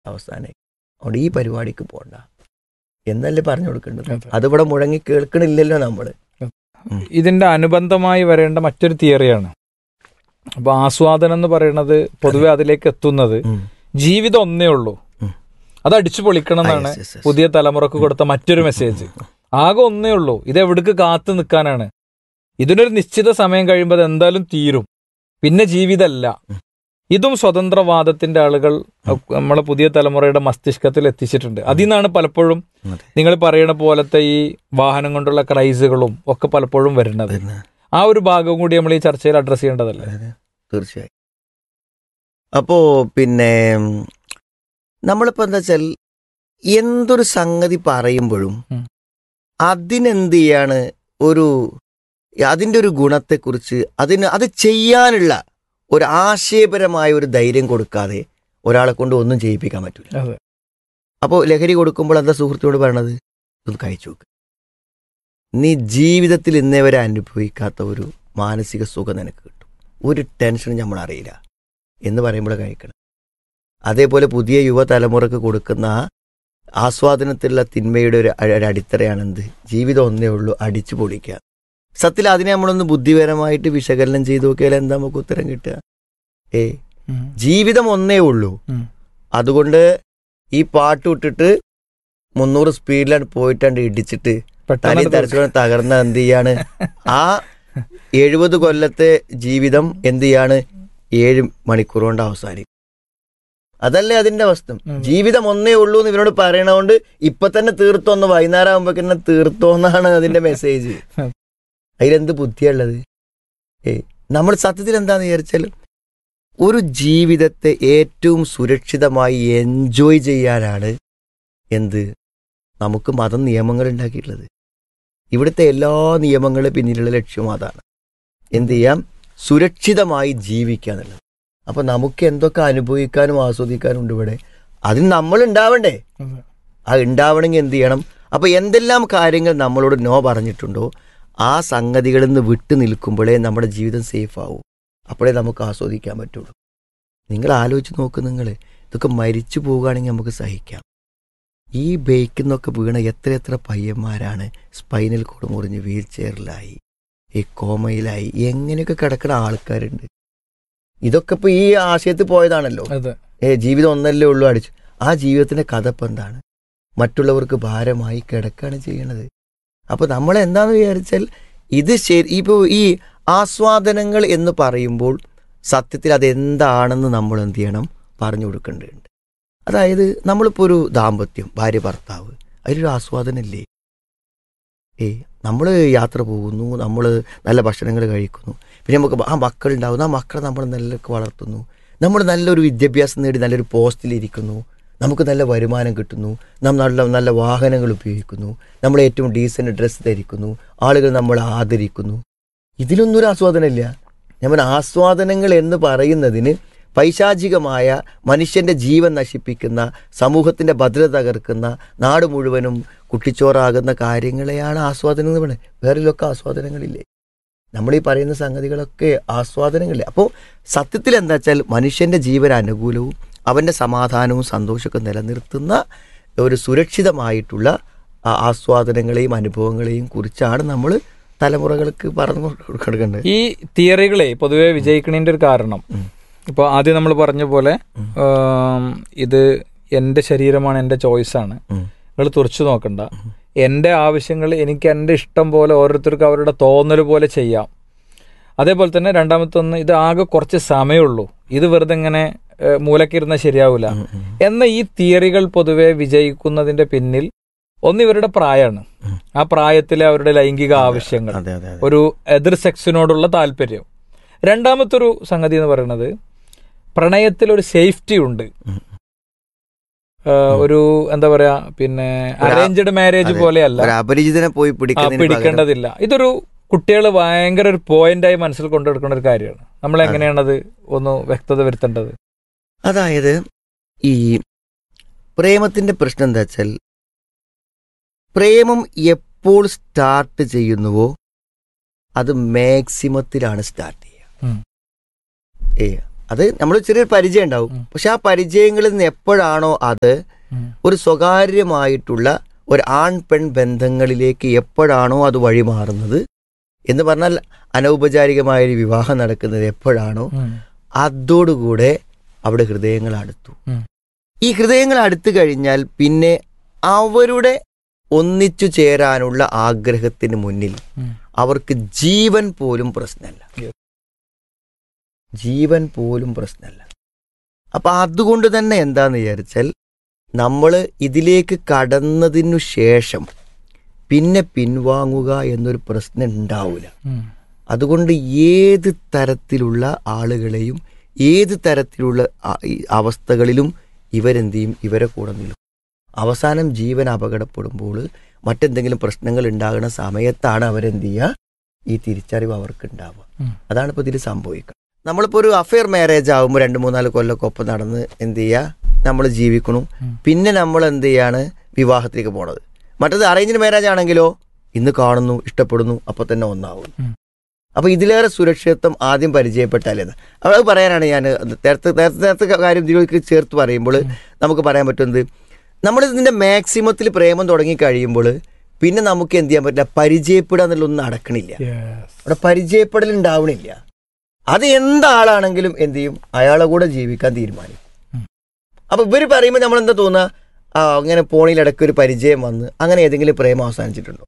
അവസാനം അതുകൊണ്ട് ഈ പരിപാടിക്ക് പോണ്ട എന്നല്ലേ പറഞ്ഞു കൊടുക്കേണ്ടത് അതെ. അതിവിടെ മുഴങ്ങി കേൾക്കണില്ലല്ലോ നമ്മള് ഇതിന്റെ അനുബന്ധമായി വരേണ്ട മറ്റൊരു തിയറിയാണ് അപ്പൊ ആസ്വാദനം എന്ന് പറയുന്നത് പൊതുവെ അതിലേക്ക് എത്തുന്നത് ജീവിതം ഒന്നേ ഉള്ളൂ ഉം. അത് അടിച്ചു പൊളിക്കണം എന്നാണ് Yes, yes, yes. പുതിയ തലമുറക്ക് കൊടുത്ത മറ്റൊരു മെസ്സേജ് ആകെ ഒന്നേ ഉള്ളൂ ഇത് എവിടേക്ക് കാത്തു നിൽക്കാനാണ് ഇതിനൊരു നിശ്ചിത സമയം കഴിയുമ്പോൾ അത് എന്തായാലും തീരും പിന്നെ ജീവിതമല്ല ഇതും സ്വതന്ത്രവാദത്തിന്റെ ആളുകൾ നമ്മളെ പുതിയ തലമുറയുടെ മസ്തിഷ്കത്തിൽ എത്തിച്ചിട്ടുണ്ട് അതിൽ നിന്നാണ് പലപ്പോഴും അതെ. നിങ്ങൾ പറയണ പോലത്തെ ഈ വാഹനം കൊണ്ടുള്ള ക്രൈസുകളും ഒക്കെ പലപ്പോഴും വരുന്നത് പിന്നെ ആ ഒരു ഭാഗവും കൂടി നമ്മൾ ഈ ചർച്ചയിൽ അഡ്രസ് ചെയ്യേണ്ടതല്ലേ അതെ, തീർച്ചയായും അപ്പോ പിന്നെ ഉം, നമ്മളിപ്പോ എന്താ വെച്ചാൽ എന്തൊരു സംഗതി പറയുമ്പോഴും ഉം. അതിനെന്ത് ചെയ്യാണ് ഒരു അതിൻ്റെ ഒരു ഗുണത്തെക്കുറിച്ച് അതിന് അത് ചെയ്യാനുള്ള ഒരു ആശയപരമായ ഒരു ധൈര്യം കൊടുക്കാതെ ഒരാളെ കൊണ്ട് ഒന്നും ചെയ്യിപ്പിക്കാൻ പറ്റില്ല അതെ. അപ്പോൾ ലഹരി കൊടുക്കുമ്പോൾ എന്താ സുഹൃത്തിനോട് പറയണത് ഇതൊന്ന് കഴിച്ചു നോക്ക് നീ ജീവിതത്തിൽ ഇന്നേ വരെ അനുഭവിക്കാത്ത ഒരു മാനസിക സുഖം നിനക്ക് കിട്ടും ഒരു ടെൻഷനും നമ്മൾ അറിയില്ല എന്ന് പറയുമ്പോൾ കഴിക്കണം അതേപോലെ പുതിയ യുവതലമുറക്ക് കൊടുക്കുന്ന ആ ആസ്വാദനത്തിലുള്ള തിന്മയുടെ ഒരു അ- ഒരു അടിത്തറയാണ് എന്ത് ജീവിതം ഒന്നേ ഉള്ളൂ അടിച്ചു പൊളിക്കുക സത്യത്തിൽ അതിനെ നമ്മളൊന്ന് ബുദ്ധിപരമായിട്ട് വിശകലനം ചെയ്ത് നോക്കിയാൽ എന്താ നമുക്ക് ഉത്തരം കിട്ടുക ഏ ഉം. ജീവിതം ഒന്നേ ഉള്ളൂ ഉം. അതുകൊണ്ട് ഈ പാട്ട് വിട്ടിട്ട് മുന്നൂറ് സ്പീഡിലാണ് പോയിട്ടാണ്ട് ഇടിച്ചിട്ട് തനി പെട്ടെന്ന് തരത്തിലുള്ള തകർന്ന എന്ത് ചെയ്യാണ് ആ എഴുപത് കൊല്ലത്തെ ജീവിതം എന്ത് ചെയ്യാണ് ഏഴ് മണിക്കൂർ കൊണ്ട് അവസാനിക്കും അതല്ലേ അതിന്റെ അവസ്ഥ ഉം. ജീവിതം ഒന്നേ ഉള്ളൂ എന്ന് ഇവരോട് പറയണതുകൊണ്ട് ഇപ്പൊ തന്നെ തീർത്തോന്ന് വൈകുന്നേരം ആകുമ്പോഴേക്കും തീർത്തോന്നാണ് അതിന്റെ മെസ്സേജ് ഉം. അതിലെന്ത് ബുദ്ധിയുള്ളത് ഏ നമ്മൾ സത്യത്തിൽ എന്താന്ന് വിചാരിച്ചാൽ ഒരു ജീവിതത്തെ ഏറ്റവും സുരക്ഷിതമായി എൻജോയ് ചെയ്യാനാണ് എന്ത് നമുക്ക് മതം നിയമങ്ങൾ ഉണ്ടാക്കിയിട്ടുള്ളത് ഇവിടുത്തെ എല്ലാ നിയമങ്ങളും പിന്നിലുള്ള ലക്ഷ്യം അതാണ് എന്ത് ചെയ്യാം സുരക്ഷിതമായി ജീവിക്കുക എന്നുള്ളത് അപ്പൊ നമുക്ക് എന്തൊക്കെ അനുഭവിക്കാനും ആസ്വദിക്കാനും ഉണ്ട് ഇവിടെ അതിന് നമ്മൾ ഉണ്ടാവണ്ടേ അതെ. ആ ഉണ്ടാവണമെങ്കിൽ എന്ത് ചെയ്യണം അപ്പൊ എന്തെല്ലാം കാര്യങ്ങൾ നമ്മളോട് നോ പറഞ്ഞിട്ടുണ്ടോ ആ സംഗതികളിൽ നിന്ന് വിട്ടു നിൽക്കുമ്പോഴേ നമ്മുടെ ജീവിതം സേഫ് ആവും അപ്പോഴേ നമുക്ക് ആസ്വദിക്കാൻ പറ്റുള്ളൂ നിങ്ങൾ ആലോചിച്ച് നോക്ക് നിങ്ങൾ ഇതൊക്കെ മരിച്ചു പോവുകയാണെങ്കിൽ നമുക്ക് സഹിക്കാം ഈ ബൈക്കിൽ നിന്നൊക്കെ വീണ എത്ര എത്ര പയ്യന്മാരാണ് സ്പൈനൽ കോഡ് മുറിഞ്ഞ് വീൽ ചെയറിലായി ഈ കോമയിലായി എങ്ങനെയൊക്കെ കിടക്കുന്ന ആൾക്കാരുണ്ട് ഇതൊക്കെ ഇപ്പൊ ഈ ആശയത്തിൽ പോയതാണല്ലോ അതെ ഏ ജീവിതം ഒന്നല്ലേ ഉള്ളൂ അടിച്ചു ആ ജീവിതത്തിന്റെ കഥ ഇപ്പം എന്താണ് മറ്റുള്ളവർക്ക് ഭാരമായി കിടക്കാണ് ചെയ്യണത് അപ്പൊ നമ്മൾ എന്താന്ന് വിചാരിച്ചാൽ ഇത് ശരി ഇപ്പോൾ ഈ ആസ്വാദനങ്ങൾ എന്ന് പറയുമ്പോൾ സത്യത്തിൽ അതെന്താണെന്ന് നമ്മൾ എന്ത് ചെയ്യണം പറഞ്ഞു കൊടുക്കേണ്ടതുണ്ട് അതായത് നമ്മളിപ്പോൾ ഒരു ദാമ്പത്യം ഭാര്യ ഭർത്താവ് അതിലൊരു ആസ്വാദനമില്ലേ ഏ നമ്മൾ യാത്ര പോകുന്നു നമ്മൾ നല്ല ഭക്ഷണങ്ങൾ കഴിക്കുന്നു പിന്നെ നമുക്ക് ആ മക്കളുണ്ടാവുന്നു ആ മക്കളെ നമ്മൾ നല്ല വളർത്തുന്നു നമ്മൾ നല്ലൊരു വിദ്യാഭ്യാസം നേടി നല്ലൊരു പോസ്റ്റിലിരിക്കുന്നു നമുക്ക് നല്ല വരുമാനം കിട്ടുന്നു നാം നല്ല നല്ല വാഹനങ്ങൾ ഉപയോഗിക്കുന്നു നമ്മൾ ഏറ്റവും ഡീസൻറ്റ് ഡ്രസ്സ് ധരിക്കുന്നു ആളുകൾ നമ്മളെ ആദരിക്കുന്നു ഇതിലൊന്നും ഒരു ആസ്വാദനമില്ല നമ്മൾ ആസ്വാദനങ്ങൾ എന്ന് പറയുന്നതിന് പൈശാചികമായ മനുഷ്യന്റെ ജീവൻ നശിപ്പിക്കുന്ന സമൂഹത്തിന്റെ ഭദ്രത തകർക്കുന്ന നാട് മുഴുവനും കുട്ടിച്ചോറാകുന്ന കാര്യങ്ങളെയാണ് ആസ്വാദനം എന്ന് പറയുന്നത് വേറെയൊക്കെ ആസ്വാദനങ്ങളില്ലേ നമ്മൾ ഈ പറയുന്ന സംഗതികളൊക്കെ ആസ്വാദനങ്ങളില്ലേ അപ്പോൾ സത്യത്തിൽ എന്താ വെച്ചാൽ മനുഷ്യന്റെ ജീവൻ അനുകൂലവും അവന്റെ സമാധാനവും സന്തോഷമൊക്കെ നിലനിർത്തുന്ന ഒരു സുരക്ഷിതമായിട്ടുള്ള ആ ആസ്വാദനങ്ങളെയും അനുഭവങ്ങളെയും കുറിച്ചാണ് നമ്മൾ തലമുറകൾക്ക് പറഞ്ഞു കൊടുക്കേണ്ടത് ഈ തിയറികളെ പൊതുവെ വിജയിക്കണതിന്റെ ഒരു കാരണം ഉം. ഇപ്പോൾ ആദ്യം നമ്മൾ പറഞ്ഞ പോലെ ആം, ഇത് എൻ്റെ ശരീരമാണ് എൻ്റെ ചോയ്സാണ് ഉം. നിങ്ങൾ തുറച്ചു നോക്കണ്ട എൻ്റെ ആവശ്യങ്ങൾ എനിക്ക് എൻ്റെ ഇഷ്ടം പോലെ ഓരോരുത്തർക്കും അവരുടെ തോന്നൽ പോലെ ചെയ്യാം അതേപോലെ തന്നെ രണ്ടാമത്തെ ഒന്ന് ഇത് ആകെ കുറച്ച് സമയമുള്ളൂ ഇത് വെറുതെ ഇങ്ങനെ ഏഹ്, മൂലക്കിരുന്നാൽ ശരിയാവില്ല ഉം, ഉം. എന്ന ഈ തിയറികൾ പൊതുവെ വിജയിക്കുന്നതിന്റെ പിന്നിൽ ഒന്ന് ഇവരുടെ പ്രായമാണ് ഉം. ആ പ്രായത്തിലെ അവരുടെ ലൈംഗിക ആവശ്യങ്ങൾ അതെ അതെ അതെ ഒരു എതിർ സെക്സിനോടുള്ള താല്പര്യം രണ്ടാമത്തെ ഒരു സംഗതി എന്ന് പറയുന്നത് പ്രണയത്തിൽ ഒരു സേഫ്റ്റി ഉണ്ട് ഉം. ഏഹ് ഒരു എന്താ പറയാ പിന്നെ അറേഞ്ച്ഡ് മാരേജ് അതെ. പോലെയല്ല ഒരു അപരിചിതനെ പോയി ആ, പിടിക്കുന്നതിന് പകരം പിടിക്കേണ്ടതില്ല ഇതൊരു കുട്ടികൾ ഭയങ്കര ഒരു പോയിന്റായി മനസ്സിൽ കൊണ്ടെടുക്കുന്ന ഒരു കാര്യമാണ് നമ്മൾ എങ്ങനെയാണത് ഒന്ന് വ്യക്തത വരുത്തേണ്ടത് അതായത് ഈ പ്രേമത്തിന്റെ പ്രശ്നം എന്താ വെച്ചാൽ പ്രേമം എപ്പോൾ സ്റ്റാർട്ട് ചെയ്യുന്നുവോ അത് മാക്സിമത്തിലാണ് സ്റ്റാർട്ട് ചെയ്യുക ഉം. ഏ അത് നമ്മൾ ചെറിയൊരു പരിചയം ഉണ്ടാവും ഉം. പക്ഷെ ആ പരിചയങ്ങളിൽ നിന്ന് എപ്പോഴാണോ അത് ഉം. ഒരു സ്വകാര്യമായിട്ടുള്ള ഒരു ആൺ പെൺ ബന്ധങ്ങളിലേക്ക് എപ്പോഴാണോ അത് വഴിമാറുന്നത് എന്ന് പറഞ്ഞാൽ അനൗപചാരികമായ ഒരു വിവാഹം നടക്കുന്നത് എപ്പോഴാണോ ഉം. അതോടുകൂടെ അവിടെ ഹൃദയങ്ങൾ അടുത്തു ഉം. ഈ ഹൃദയങ്ങൾ അടുത്തു കഴിഞ്ഞാൽ പിന്നെ അവരുടെ ഒന്നിച്ചു ചേരാനുള്ള ആഗ്രഹത്തിന് മുന്നിൽ ഉം. അവർക്ക് ജീവൻ പോലും പ്രശ്നമല്ല Yes. ജീവൻ പോലും പ്രശ്നമല്ല അപ്പൊ അതുകൊണ്ട് തന്നെ എന്താന്ന് വിചാരിച്ചാൽ നമ്മൾ ഇതിലേക്ക് കടന്നതിനു ശേഷം പിന്നെ പിൻവാങ്ങുക എന്നൊരു പ്രശ്നം ഉണ്ടാവില്ല ഉം. അതുകൊണ്ട് ഏത് തരത്തിലുള്ള ആളുകളെയും ഏത് തരത്തിലുള്ള ആ- ഈ അവസ്ഥകളിലും ഇവരെന്ത് ചെയ്യും ഇവരെ കൂടെ നിൽക്കും അവസാനം ജീവൻ അപകടപ്പെടുമ്പോൾ മറ്റെന്തെങ്കിലും പ്രശ്നങ്ങൾ ഉണ്ടാകുന്ന സമയത്താണ് അവരെന്ത് ചെയ്യുക ഈ തിരിച്ചറിവ് അവർക്ക് ഉണ്ടാവുക ഉം. അതാണ് ഇപ്പോൾ ഇതിൽ സംഭവിക്കുക നമ്മളിപ്പോൾ ഒരു അഫെയർ മാരേജ് ആകുമ്പോൾ രണ്ട് മൂന്നാല് കൊല്ലമൊക്കെ ഒപ്പം നടന്ന് എന്ത് ചെയ്യുക നമ്മൾ ജീവിക്കണം ഉം. പിന്നെ നമ്മൾ എന്ത് ചെയ്യാണ് വിവാഹത്തിലേക്ക് പോണത് മറ്റത് അറേഞ്ച്ഡ് മാരേജ് ആണെങ്കിലോ ഇന്ന് കാണുന്നു ഇഷ്ടപ്പെടുന്നു അപ്പോൾ തന്നെ ഒന്നാവുന്നു ഉം. അപ്പോൾ ഇതിലേറെ സുരക്ഷിതത്വം ആദ്യം പരിചയപ്പെട്ടാലേന്ന് അത് പറയാനാണ് ഞാൻ നേരത്തെ നേരത്തെ നേരത്തെ കാര്യം ഇതിലേക്ക് ചേർത്ത് പറയുമ്പോൾ നമുക്ക് പറയാൻ പറ്റുന്നത് നമ്മൾ ഇതിൻ്റെ മാക്സിമത്തിൽ പ്രേമം തുടങ്ങി കഴിയുമ്പോൾ പിന്നെ നമുക്ക് എന്ത് ചെയ്യാൻ പറ്റില്ല പരിചയപ്പെടുക എന്നുള്ളതൊന്നും നടക്കണില്ല Yes. അവിടെ പരിചയപ്പെടൽ ഉണ്ടാവണില്ല അത് എന്താളാണെങ്കിലും എന്ത് ചെയ്യും അയാളെ കൂടെ ജീവിക്കാൻ തീരുമാനിക്കും ഉം. അപ്പൊ ഇവര് പറയുമ്പോൾ നമ്മൾ എന്താ തോന്നുക ആ അങ്ങനെ പോണിലിടയ്ക്ക് ഒരു പരിചയം വന്ന് അങ്ങനെ ഏതെങ്കിലും പ്രേമം അവസാനിച്ചിട്ടുണ്ടോ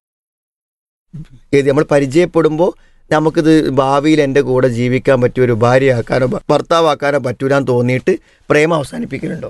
ഏത് നമ്മൾ പരിചയപ്പെടുമ്പോൾ നമുക്കിത് ഭാവിയിൽ എൻ്റെ കൂടെ ജീവിക്കാൻ പറ്റിയ ഒരു ഭാര്യയാക്കാനോ ഭ- ഭർത്താവാക്കാനോ പറ്റൂലാന്ന് തോന്നിയിട്ട് പ്രേമം അവസാനിപ്പിക്കലുണ്ടോ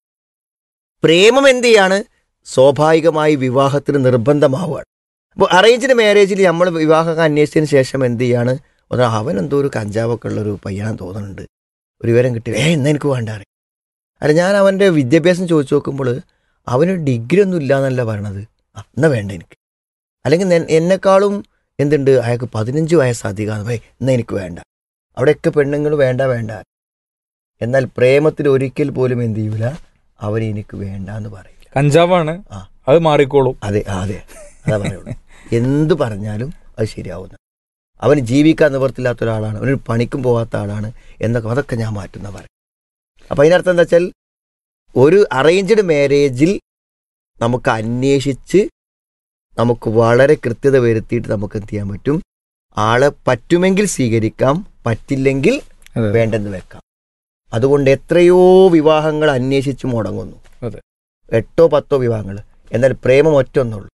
പ്രേമം എന്ത് ചെയ്യാണ് സ്വാഭാവികമായി വിവാഹത്തിന് നിർബന്ധമാവുകയാണ് അപ്പോൾ അറേഞ്ച്ഡ് മാരേജിൽ നമ്മൾ വിവാഹമൊക്കെ അന്വേഷിച്ചതിന് ശേഷം എന്ത് ചെയ്യാണ് ഒന്ന് അവൻ എന്തോ ഒരു കഞ്ചാവൊക്കെ ഉള്ളൊരു പയ്യനാന്ന് തോന്നുന്നുണ്ട് ഒരു വിവരം കിട്ടി ഏ എന്നാ എനിക്ക് വേണ്ട അറിയാം അല്ല ഞാൻ അവൻ്റെ വിദ്യാഭ്യാസം ചോദിച്ചു നോക്കുമ്പോൾ അവന് ഡിഗ്രി ഒന്നും ഇല്ല എന്നല്ല പറയണത് ആ എന്നാ വേണ്ട എനിക്ക് അല്ലെങ്കിൽ നെ- എന്നെക്കാളും എന്തുണ്ട് അയാൾക്ക് പതിനഞ്ച് വയസ്സ് അധികമാണ് ഭയ എന്നാ എനിക്ക് വേണ്ട അവിടെയൊക്കെ പെണ്ണുങ്ങൾ വേണ്ട വേണ്ട എന്നാൽ പ്രേമത്തിൽ ഒരിക്കൽ പോലും എന്ത് ചെയ്യൂല അവൻ എനിക്ക് വേണ്ട എന്ന് പറയില്ല കഞ്ചാവാണ് ആ. അത് മാറിക്കോളും അതെ ആ, അതെ അതാ പറയുള്ളൂ എന്ത് പറഞ്ഞാലും അത് ശരിയാവുന്ന അവന് ജീവിക്കാൻ നിവർത്തില്ലാത്ത ഒരാളാണ് അവനൊരു പണിക്കും പോകാത്ത ആളാണ് എന്നൊക്കെ അതൊക്കെ ഞാൻ മാറ്റുന്ന പറയും അപ്പം അതിനർത്ഥം എന്താ വെച്ചാൽ ഒരു അറേഞ്ച്ഡ് മാരേജിൽ നമുക്ക് അന്വേഷിച്ച് നമുക്ക് വളരെ കൃത്യത വരുത്തിയിട്ട് നമുക്ക് എന്ത് ചെയ്യാൻ പറ്റും ആളെ പറ്റുമെങ്കിൽ സ്വീകരിക്കാം പറ്റില്ലെങ്കിൽ അതെ. വേണ്ടെന്ന് വെക്കാം അതുകൊണ്ട് എത്രയോ വിവാഹങ്ങൾ അന്വേഷിച്ച് മുടങ്ങുന്നു അതെ. എട്ടോ പത്തോ വിവാഹങ്ങൾ എന്നാൽ പ്രേമം ഒറ്റൊന്നുള്ളൂ